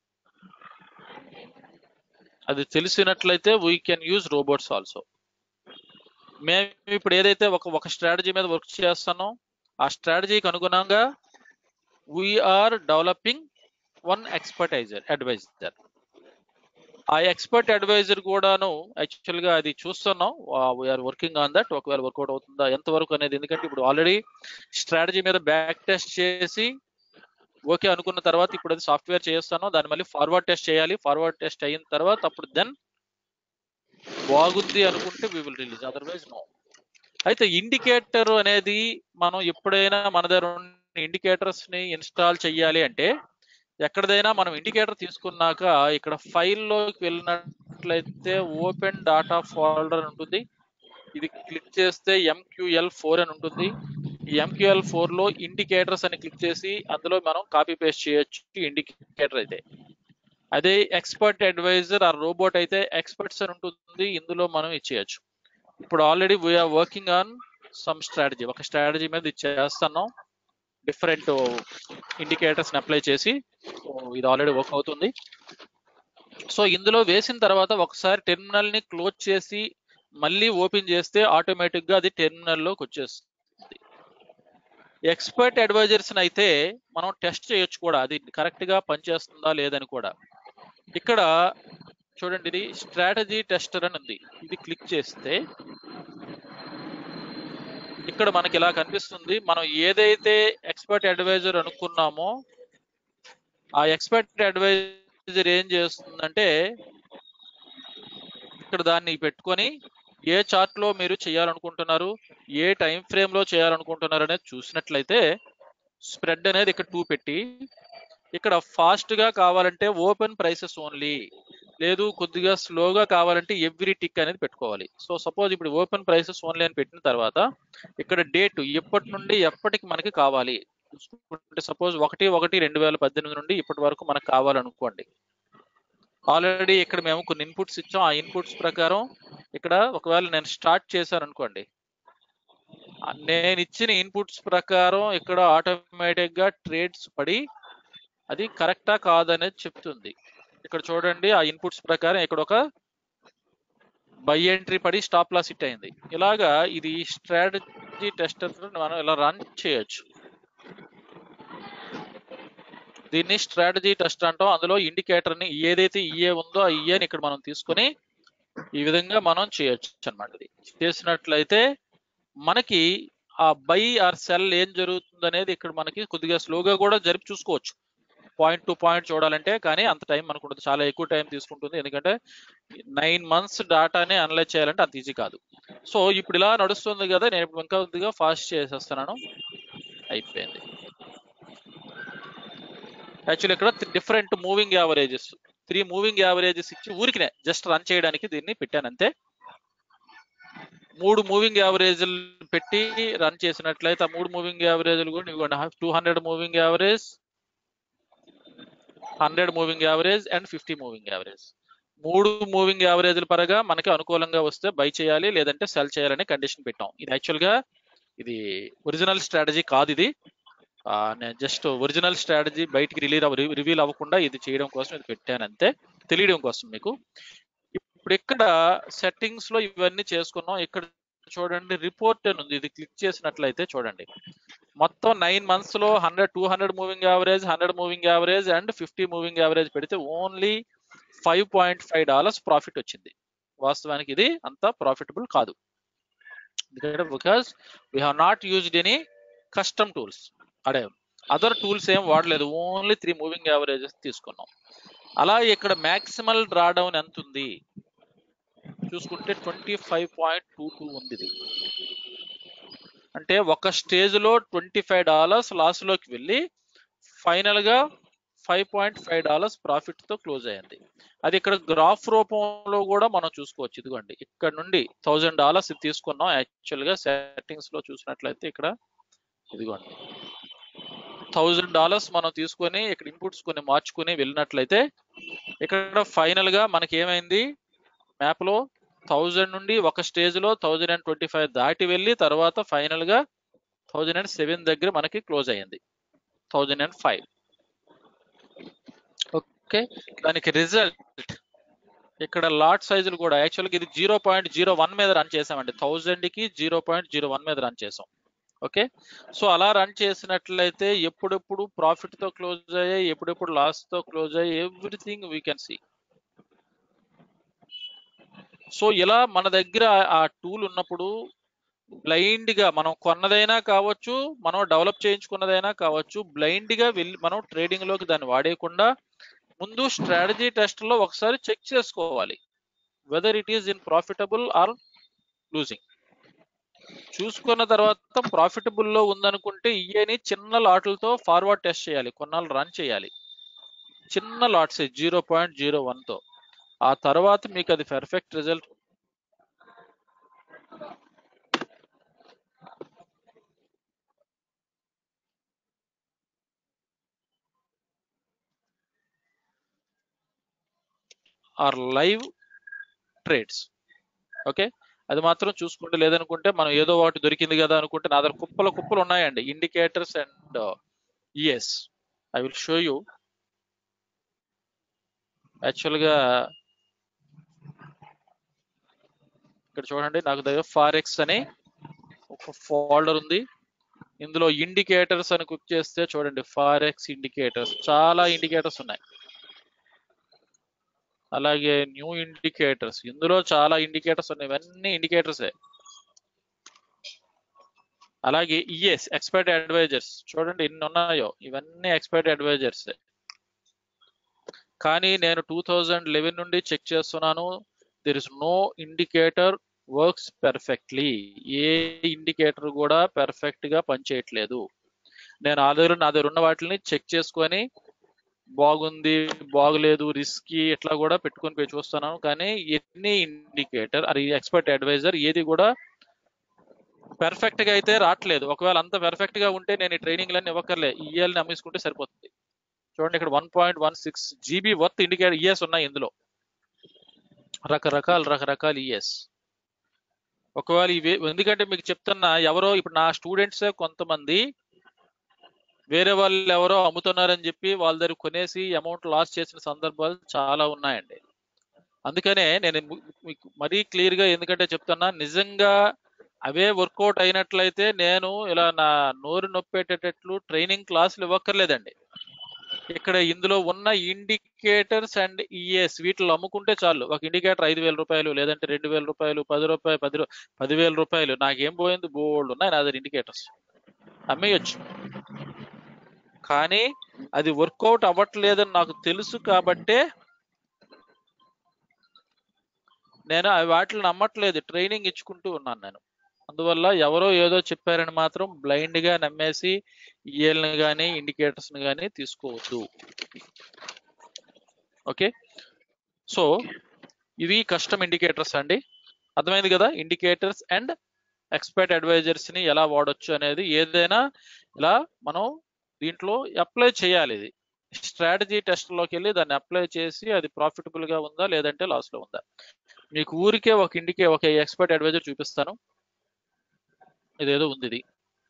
అది తెలిసినట్లయితే we can use robots also మేము ఇప్పుడు ఏదైతే ఒక ఒక స్ట్రాటజీ మీద వర్క్ చేస్తానో ఆ స్ట్రాటజీకి అనుగుణంగా we're developing one expertizer adviser ఆ ఎక్స్పర్ట్ అడ్వైజర్ కూడాను యాక్చువల్ గా అది చూస్తున్నాం వీఆర్ వర్కింగ్ ఆన్ దట్ ఒకవేళ వర్కౌట్ అవుతుందా ఎంత వరకు అనేది ఎందుకంటే ఇప్పుడు ఆల్రెడీ స్ట్రాటజీ మీద బ్యాక్ టెస్ట్ చేసి ఓకే అనుకున్న తర్వాత ఇప్పుడు అది సాఫ్ట్వేర్ చేస్తాను దాన్ని మళ్ళీ ఫార్వర్డ్ టెస్ట్ చేయాలి ఫార్వర్డ్ టెస్ట్ అయిన తర్వాత అప్పుడు దెన్ బాగుంది అనుకుంటే we will release otherwise no అయితే ఇండికేటర్ అనేది మనం ఎప్పుడైనా మన దగ్గర ఇండికేటర్స్ ని ఇన్స్టాల్ చేయాలి అంటే ఎక్కడదైనా మనం ఇండికేటర్ తీసుకున్నాక ఇక్కడ ఫైల్లోకి వెళ్ళినట్లయితే ఓపెన్ డాటా ఫోల్డర్ ఉంటుంది ఇది క్లిక్ చేస్తే ఎంక్యూఎల్ ఫోర్ అని ఉంటుంది ఈ ఎంక్యూఎల్ ఫోర్ లో ఇండికేటర్స్ అని క్లిక్ చేసి అందులో మనం కాపీ పేస్ట్ చేయొచ్చు ఇండికేటర్ అయితే అదే ఎక్స్పర్ట్ అడ్వైజర్ ఆ రోబోట్ అయితే ఎక్స్పర్ట్స్ అని ఉంటుంది ఇందులో మనం ఇచ్చేయచ్చు ఇప్పుడు already we're working on some strategy ఒక స్ట్రాటజీ మీద ఇది చేస్తున్నాం డిఫరెంట్ ఇండికేటర్స్ అప్లై చేసి ఇది ఆల్రెడీ వర్క్ అవుతుంది సో ఇందులో వేసిన తర్వాత ఒకసారి టెర్మినల్ ని క్లోజ్ చేసి మళ్ళీ ఓపెన్ చేస్తే ఆటోమేటిక్ గా అది టెర్మినల్ లోకి వచ్చేస్తుంది ఎక్స్పర్ట్ అడ్వైజర్స్ అయితే మనం టెస్ట్ చేయొచ్చు కూడా అది కరెక్ట్ గా పనిచేస్తుందా లేదని కూడా ఇక్కడ చూడండి ఇది స్ట్రాటజీ టెస్టర్ అని ఉంది ఇది క్లిక్ చేస్తే ఇక్కడ మనకి ఇలా కనిపిస్తుంది మనం ఏదైతే ఎక్స్పర్ట్ అడ్వైజర్ అనుకున్నామో ఆ ఎక్స్పర్ట్ అడ్వైజర్ ఏం చేస్తుందంటే ఇక్కడ దాన్ని పెట్టుకొని ఏ చార్ట్ లో మీరు చేయాలనుకుంటున్నారు ఏ టైం ఫ్రేమ్ లో చేయాలనుకుంటున్నారు అనేది చూసినట్లయితే స్ప్రెడ్ అనేది ఇక్కడ టూ పెట్టి ఇక్కడ ఫాస్ట్ గా కావాలంటే ఓపెన్ ప్రైసెస్ ఓన్లీ లేదు కొద్దిగా స్లోగా కావాలంటే ఎవ్రీ టిక్ అనేది పెట్టుకోవాలి సో సపోజ్ ఇప్పుడు ఓపెన్ ప్రైసెస్ ఓన్లీ అని పెట్టిన తర్వాత ఇక్కడ డేట్ ఎప్పటి నుండి ఎప్పటికి మనకి కావాలి చూసుకుంటే సపోజ్ ఒకటి ఒకటి రెండు వేల పద్దెనిమిది నుండి ఇప్పటి వరకు మనకు కావాలనుకోండి ఆల్రెడీ ఇక్కడ మేము కొన్ని ఇన్పుట్స్ ఇచ్చాం ఆ ఇన్పుట్స్ ప్రకారం ఇక్కడ ఒకవేళ నేను స్టార్ట్ చేశాను అనుకోండి నేను ఇచ్చిన ఇన్పుట్స్ ప్రకారం ఇక్కడ ఆటోమేటిక్ గా ట్రేడ్స్ పడి అది కరెక్టా కాదనేది చెప్తుంది ఇక్కడ చూడండి ఆ ఇన్పుట్స్ ప్రకారం ఇక్కడ ఒక బై ఎంట్రీ పడి స్టాప్ లాస్ హిట్ అయింది ఇలాగా ఇది స్ట్రాటజీ టెస్టర్ మనం ఇలా రన్ చేయొచ్చు దీన్ని స్ట్రాటజీ టెస్ట్ అంటాం అందులో ఇండికేటర్ ని ఏదైతే ఈఏ ఉందో ఆ ఈఏని ఇక్కడ మనం తీసుకొని ఈ విధంగా మనం చేయొచ్చు అనమాట ఇది చేసినట్లయితే మనకి ఆ బై ఆర్ సెల్ ఏం జరుగుతుంది అనేది ఇక్కడ మనకి కొద్దిగా స్లోగా కూడా జరిపి చూసుకోవచ్చు పాయింట్ టు పాయింట్ చూడాలంటే కానీ అంత టైం మనకు ఉండదు చాలా ఎక్కువ టైం తీసుకుంటుంది ఎందుకంటే నైన్ మంత్స్ డాటాని అనలైజ్ చేయాలంటే అంత ఈజీ కాదు సో ఇప్పుడు ఇలా నడుస్తుంది కదా నేను ఇప్పుడు ఇంకా కొద్దిగా ఫాస్ట్ చేసేస్తున్నాను అయిపోయింది యాక్చువల్లీ ఇక్కడ different moving averages three moving averages ఇచ్చి ఊరికినే జస్ట్ రన్ చేయడానికి దీన్ని పెట్టాను అంతే మూడు మూవింగ్ యావరేజ్లు పెట్టి రన్ చేసినట్లయితే ఆ మూడు మూవింగ్ యావరేజ్లు కూడా ఇవ్వండి two hundred moving average hundred moving average and fifty moving average మూడు మూవింగ్ యావరేజ్ల పరంగా మనకి అనుకూలంగా వస్తే బై చేయాలి లేదంటే సెల్ చేయాలనే కండిషన్ పెట్టాం ఇది యాక్చువల్ గా ఇది ఒరిజినల్ స్ట్రాటజీ కాదు ఇది నేను జస్ట్ ఒరిజినల్ స్ట్రాటజీ బయటికి రిలీజ్ రివీల్ అవ్వకుండా ఇది చేయడం కోసం ఇది పెట్టాను అంతే తెలియడం కోసం మీకు ఇప్పుడు ఇక్కడ సెట్టింగ్స్ లో ఇవన్నీ చేసుకున్నాం ఇక్కడ చూడండి రిపోర్ట్ అని ఉంది ఇది క్లిక్ చేసినట్లయితే చూడండి మొత్తం నైన్ మంత్స్ లో hundred two hundred moving average hundred moving average and fifty moving average పెడితే only five point five dollars profit వచ్చింది వాస్తవానికి ఇది అంత ప్రాఫిటబుల్ కాదు ఎందుకంటే because we have not used any custom tools అదే అదర్ టూల్స్ ఏం వాడలేదు ఓన్లీ త్రీ మూవింగ్ యావరేజెస్ తీసుకున్నాం అలా ఇక్కడ మ్యాక్సిమల్ డ్రా డౌన్ ఎంత ఉంది చూసుకుంటే twenty five point two two ఉంది ఇది అంటే ఒక స్టేజ్ లో ట్వంటీ ఫైవ్ డాలర్స్ లాస్ లోకి వెళ్ళి ఫైనల్ గా five point five dollars profit తో క్లోజ్ అయ్యింది అది ఇక్కడ గ్రాఫ్ రూపంలో కూడా మనం చూసుకోవచ్చు ఇదిగోండి ఇక్కడ నుండి థౌజండ్ డాలర్స్ తీసుకున్నాం యాక్చువల్ గా సెట్టింగ్స్ లో చూసినట్లయితే ఇక్కడ ఇదిగోండి థౌజండ్ డాలర్స్ మనం తీసుకొని ఇక్కడ ఇన్పుట్స్ కొన్ని మార్చుకొని వెళ్ళినట్లయితే ఇక్కడ ఫైనల్ గా మనకి ఏమైంది మ్యాప్ లో థౌజండ్ నుండి ఒక స్టేజ్ లో థౌజండ్ అండ్ ట్వంటీ ఫైవ్ దాటి వెళ్ళి తర్వాత ఫైనల్ గా థౌజండ్ అండ్ సెవెన్ దగ్గర మనకి క్లోజ్ అయ్యింది థౌజండ్ అండ్ ఫైవ్ ఓకే దానికి రిజల్ట్ ఇక్కడ లాట్ సైజులు కూడా యాక్చువల్గా ఇది జీరో పాయింట్ జీరో వన్ మీద రన్ చేసామండి థౌజండ్ కి జీరో పాయింట్ జీరో వన్ మీద రన్ చేసాం ఓకే సో అలా రన్ చేసినట్లయితే ఎప్పుడెప్పుడు ప్రాఫిట్ తో క్లోజ్ అయ్యాయి ఎప్పుడెప్పుడు లాస్ తో క్లోజ్ అయ్యాయి everything we can see so ఇలా మన దగ్గర ఆ టూల్ ఉన్నప్పుడు బ్లైండ్ గా మనం కొన్నదైనా కావచ్చు మనం డెవలప్ చేయించుకున్నదైనా కావచ్చు బ్లైండ్ గా వెళ్ళి మనం ట్రేడింగ్ లోకి దాన్ని వాడేయకుండా ముందు స్ట్రాటజీ టెస్ట్ లో ఒకసారి చెక్ చేసుకోవాలి whether it is in profitable or losing చూసుకున్న తర్వాత ప్రాఫిటబుల్ లో ఉందనుకుంటే ఈఏని చిన్న లాట్లతో ఫార్వర్డ్ టెస్ట్ చేయాలి కొన్నాళ్ళు రన్ చేయాలి చిన్న lots zero point zero one తో ఆ తర్వాత మీకు అది perfect result or live trades okay అది మాత్రం చూసుకుంటే లేదనుకుంటే మనం ఏదో ఒకటి దొరికింది కదా అనుకుంటే నా దగ్గర కుప్పలు కుప్పలు ఉన్నాయండి indicators and EAs I will show you యాక్చువల్గా ఇక్కడ చూడండి నాకు దగ్గర ఫారెక్స్ అని ఒక ఫోల్డర్ ఉంది ఇందులో ఇండికేటర్స్ అని క్లిక్ చేస్తే చూడండి ఫారెక్స్ ఇండికేటర్స్ చాలా ఇండికేటర్స్ ఉన్నాయి అలాగే న్యూ ఇండికేటర్స్ ఇందులో చాలా ఇండికేటర్స్ ఉన్నాయి ఇవన్నీ ఇండికేటర్సే అలాగే ఈఎస్ ఎక్స్పర్ట్ అడ్వైజర్స్ చూడండి ఎన్ని ఉన్నాయో ఇవన్నీ ఎక్స్పర్ట్ అడ్వైజర్స్ కానీ నేను టూ థౌజండ్ లెవెన్ నుండి చెక్ చేస్తున్నాను there is no indicator works perfectly ఏ ఇండికేటర్ కూడా పెర్ఫెక్ట్ గా పనిచేయట్లేదు నేను ఆ దగ్గర నా దగ్గర ఉన్న వాటిని చెక్ చేసుకొని బాగుంది బాగలేదు రిస్కీ ఇట్లా కూడా పెట్టుకొని పోయి చూస్తున్నాను కానీ ఎన్ని ఇండికేటర్ అది ఎక్స్పర్ట్ అడ్వైజర్ ఏది కూడా పెర్ఫెక్ట్ గా అయితే రావట్లేదు ఒకవేళ అంత పెర్ఫెక్ట్ గా ఉంటే నేను ఈ ట్రైనింగ్ లన్నీ ఇవ్వకర్లే ఈఎల్ని అమ్మేసుకుంటే సరిపోతుంది చూడండి ఇక్కడ one point one six GB worth indicator EAs ఉన్నాయి ఇందులో రకరకాల రకరకాల ఈఎస్ ఒకవేళ ఇవి ఎందుకంటే మీకు చెప్తున్నా ఎవరో ఇప్పుడు నా స్టూడెంట్స్ కొంతమంది వేరే వాళ్ళు ఎవరో అమ్ముతున్నారని చెప్పి వాళ్ళ దగ్గర కొనేసి అమౌంట్ లాస్ చేసిన సందర్భాలు చాలా ఉన్నాయండి అందుకనే నేను ము- మీకు మరీ క్లియర్ గా ఎందుకంటే చెప్తున్నా నిజంగా అవే వర్కౌట్ అయినట్లయితే నేను ఇలా నా నోరు నొప్పేటట్లు ట్రైనింగ్ క్లాసులు ఇవ్వక్కర్లేదండి ఇక్కడ ఇందులో ఉన్న ఇండికేటర్స్ అండ్ ఈఎస్ వీటిలో అమ్ముకుంటే చాలు ఒక ఇండికేటర్ ఐదు వేల రూపాయలు లేదంటే రెండు వేల రూపాయలు పది రూపాయలు పది రూ- పదివేల రూపాయలు నాకేం పోయింది బోల్డ్ ఉన్నాయి నా దగ్గర ఇండికేటర్స్ అమ్మేయచ్చు కానీ అది వర్కౌట్ అవ్వట్లేదని నాకు తెలుసు కాబట్టే నేను అవి వాటిని నమ్మట్లేదు ట్రైనింగ్ ఇచ్చుకుంటూ ఉన్నాను నేను అందువల్ల ఎవరో ఏదో చెప్పారని మాత్రం బ్లైండ్ గా నమ్మేసి ఈఎల్ని కానీ ఇండికేటర్స్ ని కానీ తీసుకోవద్దు ఓకే సో ఇవి కస్టమ్ ఇండికేటర్స్ అండి అర్థమైంది కదా ఇండికేటర్స్ అండ్ ఎక్స్పర్ట్ అడ్వైజర్స్ ని ఎలా వాడొచ్చు అనేది ఏదైనా ఇలా మనం దీంట్లో అప్లై చేయాలి ఇది స్ట్రాటజీ టెస్ట్ లోకి వెళ్ళి దాన్ని అప్లై చేసి అది ప్రాఫిటబుల్ గా ఉందా లేదంటే లాస్ లో ఉందా మీకు ఊరికే ఒక ఇండికే ఒక ఎక్స్పర్ట్ అడ్వైజర్ చూపిస్తాను ఇదేదో ఉంది ఇది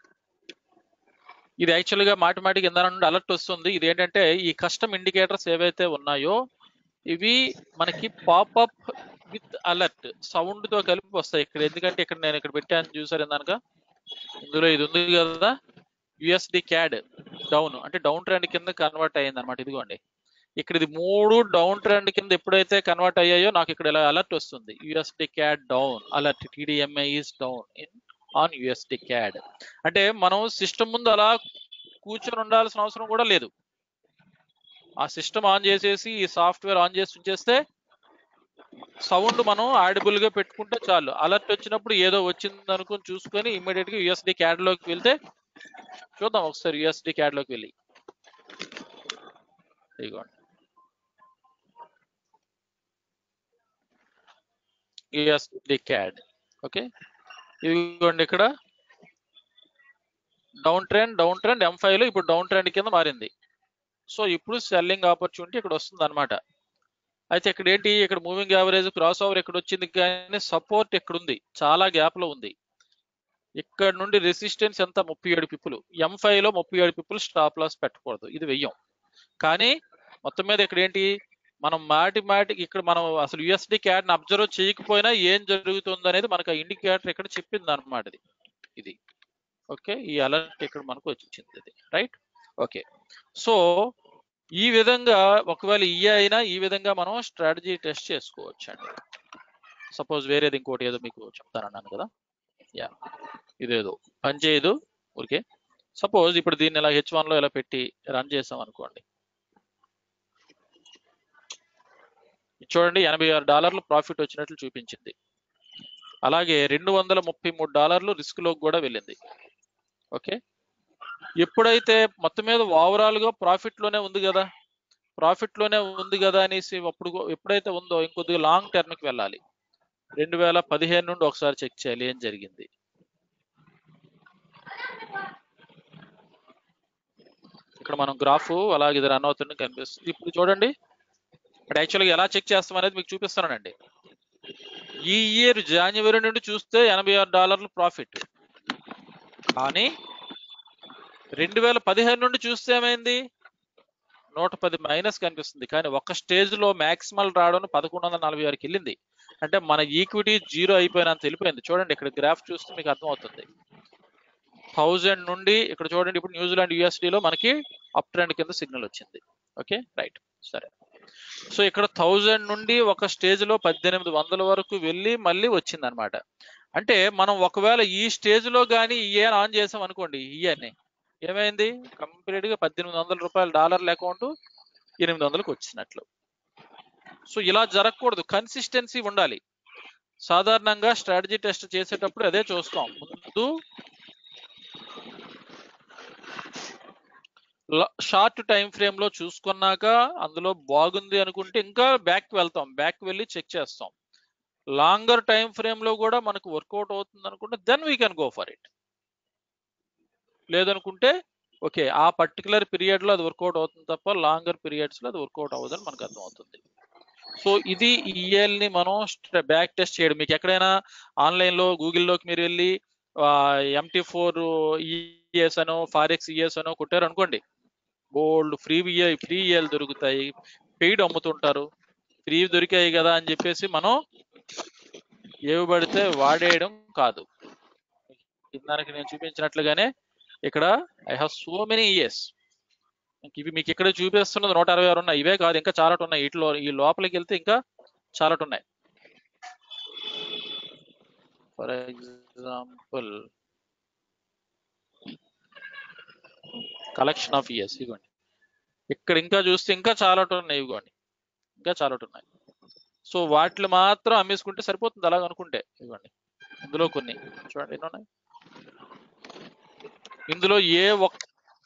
ఇది యాక్చువల్ గా మాటి మాటికి ఇందా నుండి అలర్ట్ వస్తుంది ఇది ఏంటంటే ఈ కస్టమ్ ఇండికేటర్స్ ఏవైతే ఉన్నాయో ఇవి మనకి పాపప్ విత్ అలర్ట్ సౌండ్ తో కలిపి వస్తాయి ఇక్కడ ఎందుకంటే ఇక్కడ నేను ఇక్కడ పెట్టాను చూసారు ఇందాక ఇందులో ఇది ఉంది కదా యుఎస్డి క్యాడ్ డౌన్ అంటే డౌన్ ట్రెండ్ కింద కన్వర్ట్ అయ్యింది అనమాట ఇదిగోండి ఇక్కడ ఇది మూడు డౌన్ ట్రెండ్ కింద ఎప్పుడైతే కన్వర్ట్ అయ్యాయో నాకు ఇక్కడ ఇలా అలర్ట్ వస్తుంది USD CAD down alert TDMI is down in on USD CAD అంటే మనం సిస్టమ్ ముందు అలా కూర్చొని ఉండాల్సిన అవసరం కూడా లేదు ఆ సిస్టమ్ ఆన్ చేసేసి ఈ సాఫ్ట్వేర్ ఆన్ చేసి ఉంచేస్తే సౌండ్ మనం ఆడిబుల్ గా పెట్టుకుంటే చాలు అలర్ట్ వచ్చినప్పుడు ఏదో వచ్చింది అనుకుని చూసుకొని ఇమ్మీడియట్ గా యుఎస్డి క్యాడ్ లోకి వెళ్తే చూద్దాం ఒకసారి యుఎస్డి క్యాడ్ లోకి వెళ్ళి ఇదిగోండి యుఎస్డి క్యాడ్ ఓకే ఇదిగోండి ఇక్కడ down trend down trend M five లో ఇప్పుడు డౌన్ ట్రెండ్ కింద మారింది సో ఇప్పుడు సెల్లింగ్ ఆపర్చునిటీ ఇక్కడ వస్తుంది అనమాట అయితే ఇక్కడ ఏంటి ఇక్కడ మూవింగ్ యావరేజ్ క్రాస్ ఓవర్ ఇక్కడ వచ్చింది కానీ సపోర్ట్ ఇక్కడ ఉంది చాలా గ్యాప్ లో ఉంది ఇక్కడ నుండి రెసిస్టెన్స్ ఎంత ముప్పై ఏడు పిప్పులు ఎం ఫైవ్ లో ముప్పై ఏడు పిప్పులు స్టాప్ లాస్ పెట్టకూడదు ఇది వెయ్యం కానీ మొత్తం మీద ఇక్కడ ఏంటి మనం మాటి మాటికి ఇక్కడ మనం అసలు యుఎస్డి క్యాడ్ అబ్జర్వ్ చేయకపోయినా ఏం జరుగుతుంది అనేది మనకు ఆ ఇండికేటర్ ఇక్కడ చెప్పింది అనమాట ఇది ఇది ఓకే ఈ అలర్ట్ ఇక్కడ మనకు వచ్చింది ఇది రైట్ ఓకే సో ఈ విధంగా ఒకవేళ ఈ అయినా ఈ విధంగా మనం స్ట్రాటజీ టెస్ట్ చేసుకోవచ్చు అండి సపోజ్ వేరేది ఇంకోటి ఏదో మీకు చెప్తానన్నాను కదా యా ఇదేదో పని చేయదు ఓకే సపోజ్ ఇప్పుడు దీన్ని ఇలా హెచ్ లో ఇలా పెట్టి రన్ చేసాం అనుకోండి ఇది చూడండి ఎనభై ఆరు డాలర్లు ప్రాఫిట్ వచ్చినట్లు చూపించింది అలాగే రెండు వందల ముప్పై మూడు డాలర్లు రిస్క్ లోకి కూడా వెళ్ళింది ఓకే ఎప్పుడైతే మొత్తం మీద ఓవరాల్ గా ప్రాఫిట్ లోనే ఉంది కదా ప్రాఫిట్ లోనే ఉంది కదా అనేసి అప్పుడు ఎప్పుడైతే ఉందో ఇంకొద్దిగా లాంగ్ టర్మ్ కి వెళ్ళాలి రెండు వేల పదిహేను నుండి ఒకసారి చెక్ చేయాలి ఏం జరిగింది ఇక్కడ మనం గ్రాఫ్ అలాగే ఇది రన్ అవుతుంది కనిపిస్తుంది ఇప్పుడు చూడండి ఇక్కడ యాక్చువల్గా ఎలా చెక్ చేస్తాం అనేది మీకు చూపిస్తానండి ఈ ఇయర్ జనవరి నుండి చూస్తే ఎనభై ఆరు డాలర్లు ప్రాఫిట్ కానీ రెండు వేల పదిహేను నుండి చూస్తే ఏమైంది నూట పది మైనస్ కనిపిస్తుంది కానీ ఒక స్టేజ్ లో మాక్సిమల్ రావడం పదకొండు వందల నలభై ఆరుకి వెళ్ళింది అంటే మన ఈక్విటీ జీరో అయిపోయినంత వెళ్ళిపోయింది చూడండి ఇక్కడ గ్రాఫ్ చూస్తే మీకు అర్థమవుతుంది థౌజండ్ నుండి ఇక్కడ చూడండి ఇప్పుడు న్యూజిలాండ్ USD లో మనకి అప్ ట్రెండ్ కింద సిగ్నల్ వచ్చింది ఓకే రైట్ సరే సో ఇక్కడ థౌజండ్ నుండి ఒక స్టేజ్ లో పద్దెనిమిది వందల వరకు వెళ్ళి మళ్ళీ వచ్చింది అనమాట అంటే మనం ఒకవేళ ఈ స్టేజ్ లో కానీ ఈఏ ఆన్ చేసాం అనుకోండి ఈఏని ఏమైంది కంప్లీట్ గా పద్దెనిమిది వందల రూపాయల డాలర్ల అకౌంట్ ఎనిమిది వందలకు వచ్చినట్లు సో ఇలా జరగకూడదు కన్సిస్టెన్సీ ఉండాలి సాధారణంగా స్ట్రాటజీ టెస్ట్ చేసేటప్పుడు అదే చూస్తాం ముందు షార్ట్ టైం ఫ్రేమ్ లో చూసుకున్నాక అందులో బాగుంది అనుకుంటే ఇంకా బ్యాక్ వెళ్తాం బ్యాక్ వెళ్ళి చెక్ చేస్తాం లాంగర్ టైం ఫ్రేమ్ లో కూడా మనకు వర్కౌట్ అవుతుంది అనుకుంటే then we can go for it లేదనుకుంటే ఓకే ఆ పర్టికులర్ పీరియడ్ లో అది వర్కౌట్ అవుతుంది తప్ప లాంగర్ పీరియడ్స్ లో అది వర్కౌట్ అవ్వదని మనకు అర్థమవుతుంది సో ఇది ఈఎల్ ని మనం బ్యాక్ టెస్ట్ చేయడం మీకు ఎక్కడైనా ఆన్లైన్ లో గూగుల్లోకి మీరు వెళ్ళి ఎంటీ ఫోర్ ఈఎస్ అనో ఫారెక్స్ ఈఎస్ అనో కొట్టారు అనుకోండి బోల్డ్ ఫ్రీ ఫ్రీ ఈఎల్ దొరుకుతాయి పెయిడ్ అమ్ముతుంటారు ఫ్రీ దొరికాయి కదా అని చెప్పేసి మనం ఏవి పడితే వాడేయడం కాదు ఇందానికి నేను చూపించినట్లుగానే ఇక్కడ I have so many years ఇవి మీకు ఇక్కడ చూపిస్తున్నది నూట అరవై ఆరు ఉన్నాయి ఇవే కాదు ఇంకా చాలా ఉన్నాయి వీటిలో ఈ లోపలికి వెళ్తే ఇంకా చాలా ఉన్నాయి for example collection of years ఇవ్వండి ఇక్కడ ఇంకా చూస్తే ఇంకా చాలా ఉన్నాయి ఇవ్వండి ఇంకా చాలా ఉన్నాయి సో వాటిని మాత్రం అమ్మేసుకుంటే సరిపోతుంది అలాగ అనుకుంటే ఇవ్వండి ఇందులో కొన్ని చూడండి ఎన్ని ఉన్నాయి ఇందులో ఏ ఒక్క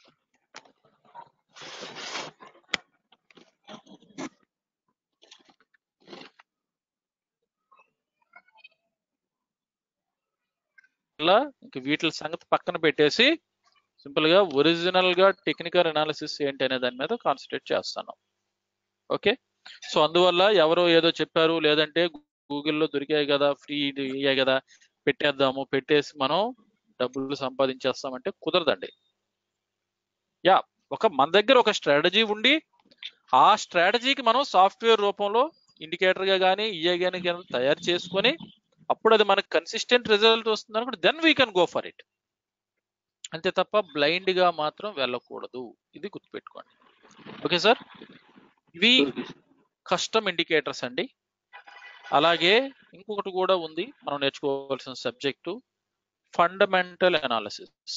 ఇలా ఇంక వీటి సంగతి పక్కన పెట్టేసి సింపుల్ గా ఒరిజినల్ గా టెక్నికల్ అనాలిసిస్ ఏంటి అనే దాని మీద కాన్సన్ట్రేట్ చేస్తాను ఓకే సో అందువల్ల ఎవరో ఏదో చెప్పారు లేదంటే గూగుల్లో దొరికాయి కదా ఫ్రీ అయ్యాయి కదా పెట్టేద్దాము పెట్టేసి మనం డబ్బులు సంపాదించేస్తామంటే కుదరదండి యా ఒక మన దగ్గర ఒక స్ట్రాటజీ ఉండి ఆ స్ట్రాటజీకి మనం సాఫ్ట్వేర్ రూపంలో ఇండికేటర్ గా కానీ ఈఏ కానీ తయారు చేసుకొని అప్పుడు అది మనకు కన్సిస్టెంట్ రిజల్ట్ వస్తుంది అనుకుంటే then we can go for it అంతే తప్ప బ్లైండ్ గా మాత్రం వెళ్ళకూడదు ఇది గుర్తుపెట్టుకోండి ఓకే సార్ ఇవి కస్టమ్ ఇండికేటర్స్ అండి అలాగే ఇంకొకటి కూడా ఉంది మనం నేర్చుకోవాల్సిన సబ్జెక్టు ఫండమెంటల్ అనాలిసిస్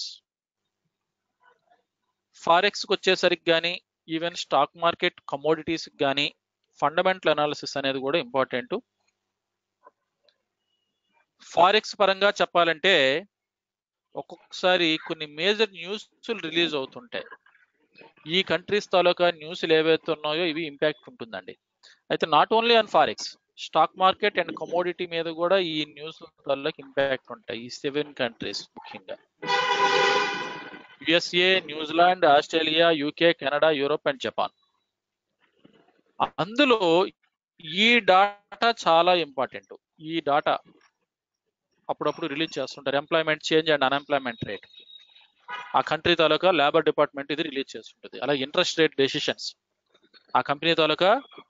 ఫారెక్స్ కి వచ్చేసరికి కానీ ఈవెన్ స్టాక్ మార్కెట్ కమోడిటీస్ కానీ ఫండమెంటల్ అనాలిసిస్ అనేది కూడా ఇంపార్టెంట్ ఫారెక్స్ పరంగా చెప్పాలంటే ఒక్కొక్కసారి కొన్ని మేజర్ న్యూస్ రిలీజ్ అవుతుంటాయి ఈ కంట్రీస్ తాలూకా న్యూస్లు ఏవైతే ఉన్నాయో ఇవి ఇంపాక్ట్ ఉంటుందండి అయితే not only on forex stock market and commodity మీద కూడా ఈ న్యూస్ తాలూకా ఇంపాక్ట్ ఉంటాయి ఈ సెవెన్ కంట్రీస్ ముఖ్యంగా USA New Zealand Australia UK Canada Europe and Japan అందులో ఈ డాటా చాలా ఇంపార్టెంట్ ఈ డాటా అప్పుడప్పుడు రిలీజ్ చేస్తుంటారు employment change and unemployment rate ఆ కంట్రీ తాలూకా లేబర్ డిపార్ట్మెంట్ ఇది రిలీజ్ చేస్తుంటుంది అలాగే ఇంట్రెస్ట్ రేట్ డెసిషన్స్ ఆ కంపెనీ తాలూకా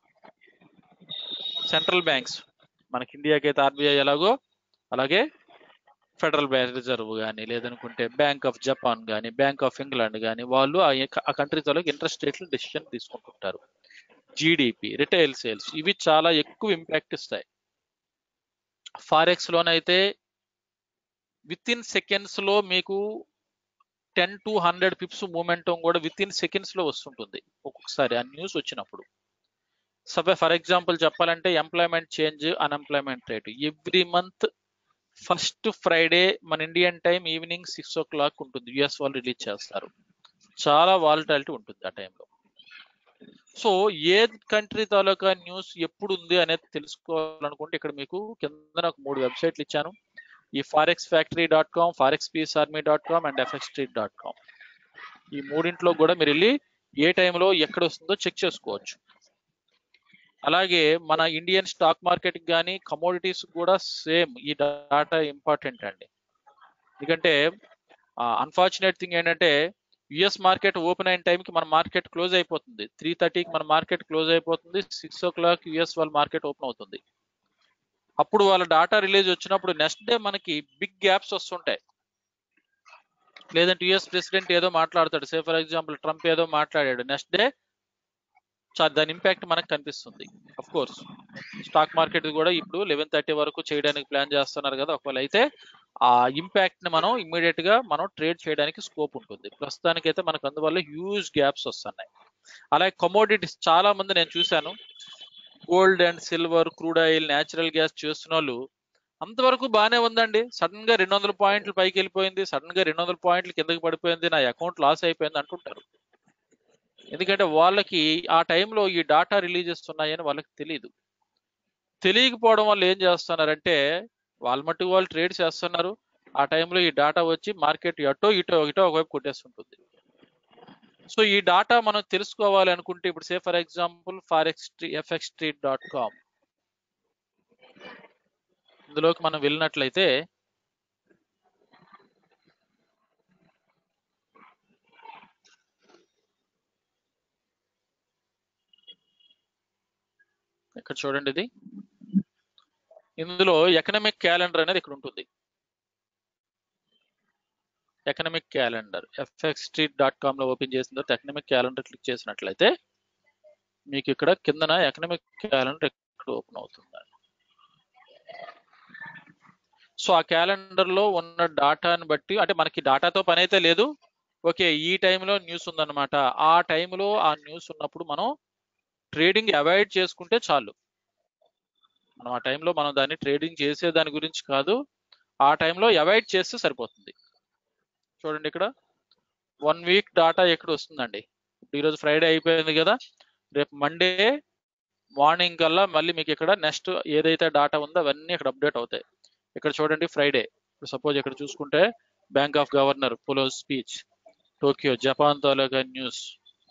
సెంట్రల్ బ్యాంక్స్ మనకి ఇండియాకి అయితే ఆర్బీఐ ఎలాగో అలాగే ఫెడరల్ బ్యాంక్ రిజర్వ్ కానీ లేదనుకుంటే బ్యాంక్ ఆఫ్ జపాన్ కానీ బ్యాంక్ ఆఫ్ ఇంగ్లాండ్ కానీ వాళ్ళు ఆ యొక్క- ఆ కంట్రీ తాలూకా ఇంట్రెస్ట్ రేట్లు డెసిషన్ తీసుకుంటుంటారు జీడిపి రిటైల్ సేల్స్ ఇవి చాలా ఎక్కువ ఇంపాక్ట్ ఇస్తాయి ఫారెక్స్ లోనైతే విత్ ఇన్ సెకండ్స్ లో మీకు ten to hundred pips momentum కూడా విత్ ఇన్ సెకండ్స్ లో వస్తుంటుంది ఒక్కొక్కసారి ఆ న్యూస్ వచ్చినప్పుడు సపోజ్ ఫర్ ఎగ్జాంపుల్ చెప్పాలంటే employment change unemployment rate every month first Friday మన ఇండియన్ టైం ఈవినింగ్ సిక్స్ ఓ క్లాక్ ఉంటుంది యుఎస్ వాళ్ళు రిలీజ్ చేస్తారు చాలా వాలిటాలిటీ ఉంటుంది ఆ టైంలో సో ఏ కంట్రీ తాలూకా న్యూస్ ఎప్పుడు ఉంది అనేది తెలుసుకోవాలనుకుంటే ఇక్కడ మీకు కింద నాకు మూడు వెబ్సైట్లు ఇచ్చాను ఈ forex factory dot com forex peace army dot com and FX street dot com ఈ మూడింట్లో కూడా మీరు వెళ్ళి ఏ టైంలో ఎక్కడ వస్తుందో చెక్ చేసుకోవచ్చు అలాగే మన ఇండియన్ స్టాక్ మార్కెట్ కానీ కమోడిటీస్ కూడా సేమ్ ఈ డాటా ఇంపార్టెంట్ అండి ఎందుకంటే అన్ఫార్చునేట్ థింగ్ ఏంటంటే యుఎస్ మార్కెట్ ఓపెన్ అయిన టైంకి మన మార్కెట్ క్లోజ్ అయిపోతుంది త్రీ థర్టీకి మన మార్కెట్ క్లోజ్ అయిపోతుంది సిక్స్ ఓ క్లాక్ యుఎస్ వాళ్ళ మార్కెట్ ఓపెన్ అవుతుంది అప్పుడు వాళ్ళ డాటా రిలీజ్ వచ్చినప్పుడు నెక్స్ట్ డే మనకి బిగ్ గ్యాప్స్ వస్తుంటాయి లేదంటే యుఎస్ ప్రెసిడెంట్ ఏదో మాట్లాడతాడు సే ఫర్ ఎగ్జాంపుల్ ట్రంప్ ఏదో మాట్లాడాడు నెక్స్ట్ డే దాని ఇంపాక్ట్ మనకు కనిపిస్తుంది అఫ్ కోర్స్ స్టాక్ మార్కెట్ కూడా ఇప్పుడు లెవెన్ థర్టీ వరకు చేయడానికి ప్లాన్ చేస్తున్నారు కదా ఒకవేళ అయితే ఆ ఇంపాక్ట్ ని మనం ఇమ్మీడియట్ గా మనం ట్రేడ్ చేయడానికి స్కోప్ ఉంటుంది ప్రస్తుతానికి అయితే మనకు అందువల్ల హ్యూజ్ గ్యాప్స్ వస్తున్నాయి అలాగే కమోడిటీస్ చాలా మంది నేను చూశాను gold and silver crude oil natural gas చేస్తున్న వాళ్ళు అంతవరకు బాగానే ఉందండి సడన్ గా రెండు వందల పాయింట్లు పైకి వెళ్ళిపోయింది సడన్ గా రెండు వందల పాయింట్లు కిందకి పడిపోయింది నా అకౌంట్ లాస్ అయిపోయింది అంటుంటారు ఎందుకంటే వాళ్ళకి ఆ టైంలో ఈ డాటా రిలీజెస్ ఉన్నాయని వాళ్ళకి తెలియదు తెలియకపోవడం వల్ల ఏం చేస్తున్నారంటే వాళ్ళ మట్టుకు వాళ్ళు ట్రేడ్ చేస్తున్నారు ఆ టైంలో ఈ డాటా వచ్చి మార్కెట్ అటో ఇటో ఇటో ఒకవైపు కొట్టేస్తుంటుంది సో ఈ డాటా మనం తెలుసుకోవాలి అనుకుంటే ఇప్పుడు say for example forex FX street dot com ఇందులోకి మనం వెళ్ళినట్లయితే ఇక్కడ చూడండి ఇది ఇందులో ఎకనామిక్ క్యాలెండర్ అనేది ఇక్కడ ఉంటుంది economic calendar FX street dot com లో ఓపెన్ చేసిన తర్వాత ఎకనామిక్ క్యాలెండర్ క్లిక్ చేసినట్లయితే మీకు ఇక్కడ కిందన ఎకనామిక్ క్యాలెండర్ ఇక్కడ ఓపెన్ అవుతుంది సో ఆ క్యాలెండర్ లో ఉన్న డాటాని బట్టి అంటే మనకి డాటాతో పని అయితే లేదు ఓకే ఈ టైంలో న్యూస్ ఉందన్నమాట ఆ టైంలో ఆ న్యూస్ ఉన్నప్పుడు మనం ట్రేడింగ్ అవాయిడ్ చేసుకుంటే చాలు మనం ఆ టైంలో మనం దాన్ని ట్రేడింగ్ చేసే దాని గురించి కాదు ఆ టైంలో అవాయిడ్ చేస్తే సరిపోతుంది చూడండి ఇక్కడ వన్ వీక్ డాటా ఎక్కడ వస్తుందండి ఈరోజు ఫ్రైడే అయిపోయింది కదా రేపు మండే మార్నింగ్ కల్లా మళ్ళీ మీకు ఇక్కడ నెక్స్ట్ ఏదైతే డాటా ఉందో అవన్నీ ఇక్కడ అప్డేట్ అవుతాయి ఇక్కడ చూడండి ఫ్రైడే ఇప్పుడు సపోజ్ ఇక్కడ చూసుకుంటే బ్యాంక్ ఆఫ్ గవర్నర్ పులో స్పీచ్ టోక్యో జపాన్ తాలూకా న్యూస్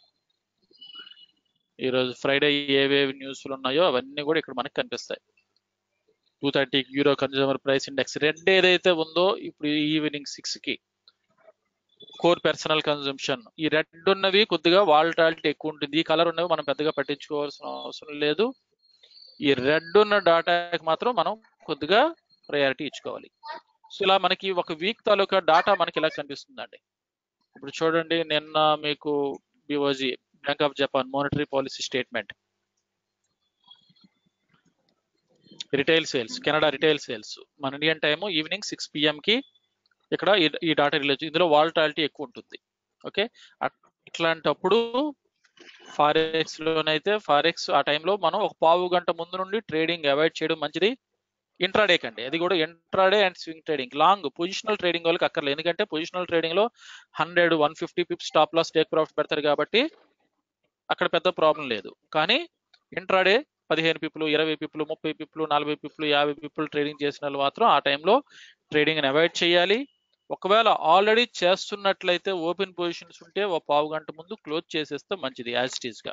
ఈరోజు ఫ్రైడే ఏవేవి న్యూస్లు ఉన్నాయో అవన్నీ కూడా ఇక్కడ మనకి కనిపిస్తాయి two thirty euro consumer price index red ఏదైతే ఉందో ఇప్పుడు ఈవినింగ్ సిక్స్ కి కోర్ పర్సనల్ కన్జంప్షన్ ఈ రెడ్ ఉన్నవి కొద్దిగా వాలటాలిటీ ఎక్కువ ఉంటుంది ఈ కలర్ ఉన్నవి మనం పెద్దగా పట్టించుకోవాల్సిన అవసరం లేదు ఈ రెడ్ ఉన్న డాటాకి మాత్రం మనం కొద్దిగా ప్రయారిటీ ఇచ్చుకోవాలి సో ఇలా మనకి ఒక వీక్ తాలూకా డాటా మనకి ఇలా కనిపిస్తుందండి ఇప్పుడు చూడండి నిన్న మీకు BOJ bank of Japan monetary policy statement retail sales Canada retail sales మన ఇండియన్ టైము ఈవినింగ్ సిక్స్ కి ఇక్కడ ఈ- ఈ డాటా రిలీజ్ ఇందులో వాలటాలిటీ ఎక్కువ ఉంటుంది ఓకే ఇట్లాంటప్పుడు ఫారెక్స్ లోనైతే ఫారెక్స్ ఆ టైంలో మనం ఒక పావు గంట ముందు నుండి ట్రేడింగ్ అవాయిడ్ చేయడం మంచిది ఇంట్రాడే కండి అది కూడా intraday and swing trading long positional trading వాళ్ళకి అక్కర్లేదు ఎందుకంటే పొజిషనల్ ట్రేడింగ్ లో hundred one fifty pips stop loss take profit పెడతారు కాబట్టి అక్కడ పెద్ద ప్రాబ్లం లేదు కానీ ఇంట్రాడే పదిహేను పిప్పులు ఇరవై పిప్పులు ముప్పై పిప్పులు నలభై పిప్పులు యాభై పిప్పులు ట్రేడింగ్ చేసిన వాళ్ళు మాత్రం ఆ టైంలో ట్రేడింగ్ అవాయిడ్ చేయాలి ఒకవేళ ఆల్రెడీ చేస్తున్నట్లయితే ఓపెన్ పొజిషన్స్ ఉంటే ఒక పావు గంట ముందు క్లోజ్ చేసేస్తే మంచిది యాజ్ ఇట్ ఈస్ గా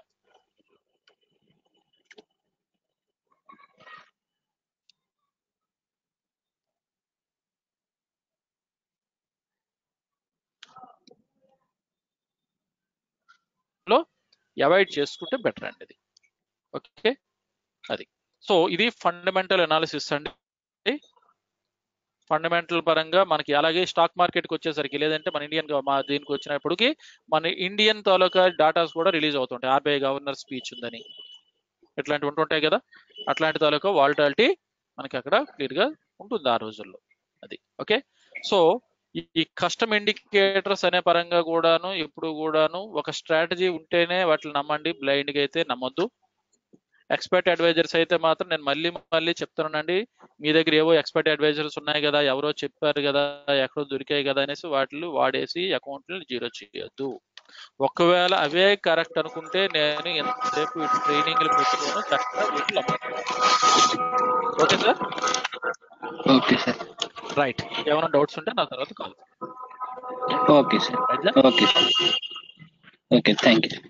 లో అవాయిడ్ చేసుకుంటే బెటర్ అండి ఇది ఓకే అది సో ఇది ఫండమెంటల్ అనాలిసిస్ అండి ఫండమెంటల్ పరంగా మనకి అలాగే స్టాక్ మార్కెట్కి వచ్చేసరికి లేదంటే మన ఇండియన్ మా దీనికి వచ్చినప్పటికి మన ఇండియన్ తాలూకా డాటాస్ కూడా రిలీజ్ అవుతుంటాయి ఆర్బీఐ గవర్నర్ స్పీచ్ ఉందని ఇట్లాంటివి ఉంటుంటాయి కదా అట్లాంటి తాలూకా వాల్టాలిటీ మనకి అక్కడ క్లియర్ గా ఉంటుంది ఆ రోజుల్లో అది ఓకే సో ఈ కస్టమ్ ఇండికేటర్స్ అనే పరంగా కూడాను ఎప్పుడు కూడాను ఒక స్ట్రాటజీ ఉంటేనే వాటిని నమ్మండి బ్లైండ్ గా అయితే నమ్మొద్దు ఎక్స్పర్ట్ అడ్వైజర్స్ అయితే మాత్రం నేను మళ్ళీ మళ్ళీ చెప్తానండి మీ దగ్గర ఏవో ఎక్స్పర్ట్ అడ్వైజర్స్ ఉన్నాయి కదా ఎవరో చెప్పారు కదా ఎక్కడో దొరికాయి కదా అనేసి వాటిని వాడేసి అకౌంట్లు జీరో చేయొద్దు ఒకవేళ అవే కరెక్ట్ అనుకుంటే నేను ఎంతసేపు ట్రైనింగ్లు పెట్టుకోను చక్కగా వీటిలో okay sir okay sir right ఏమైనా డౌట్స్ ఉంటే నా తర్వాత call okay sir okay sir okay thank you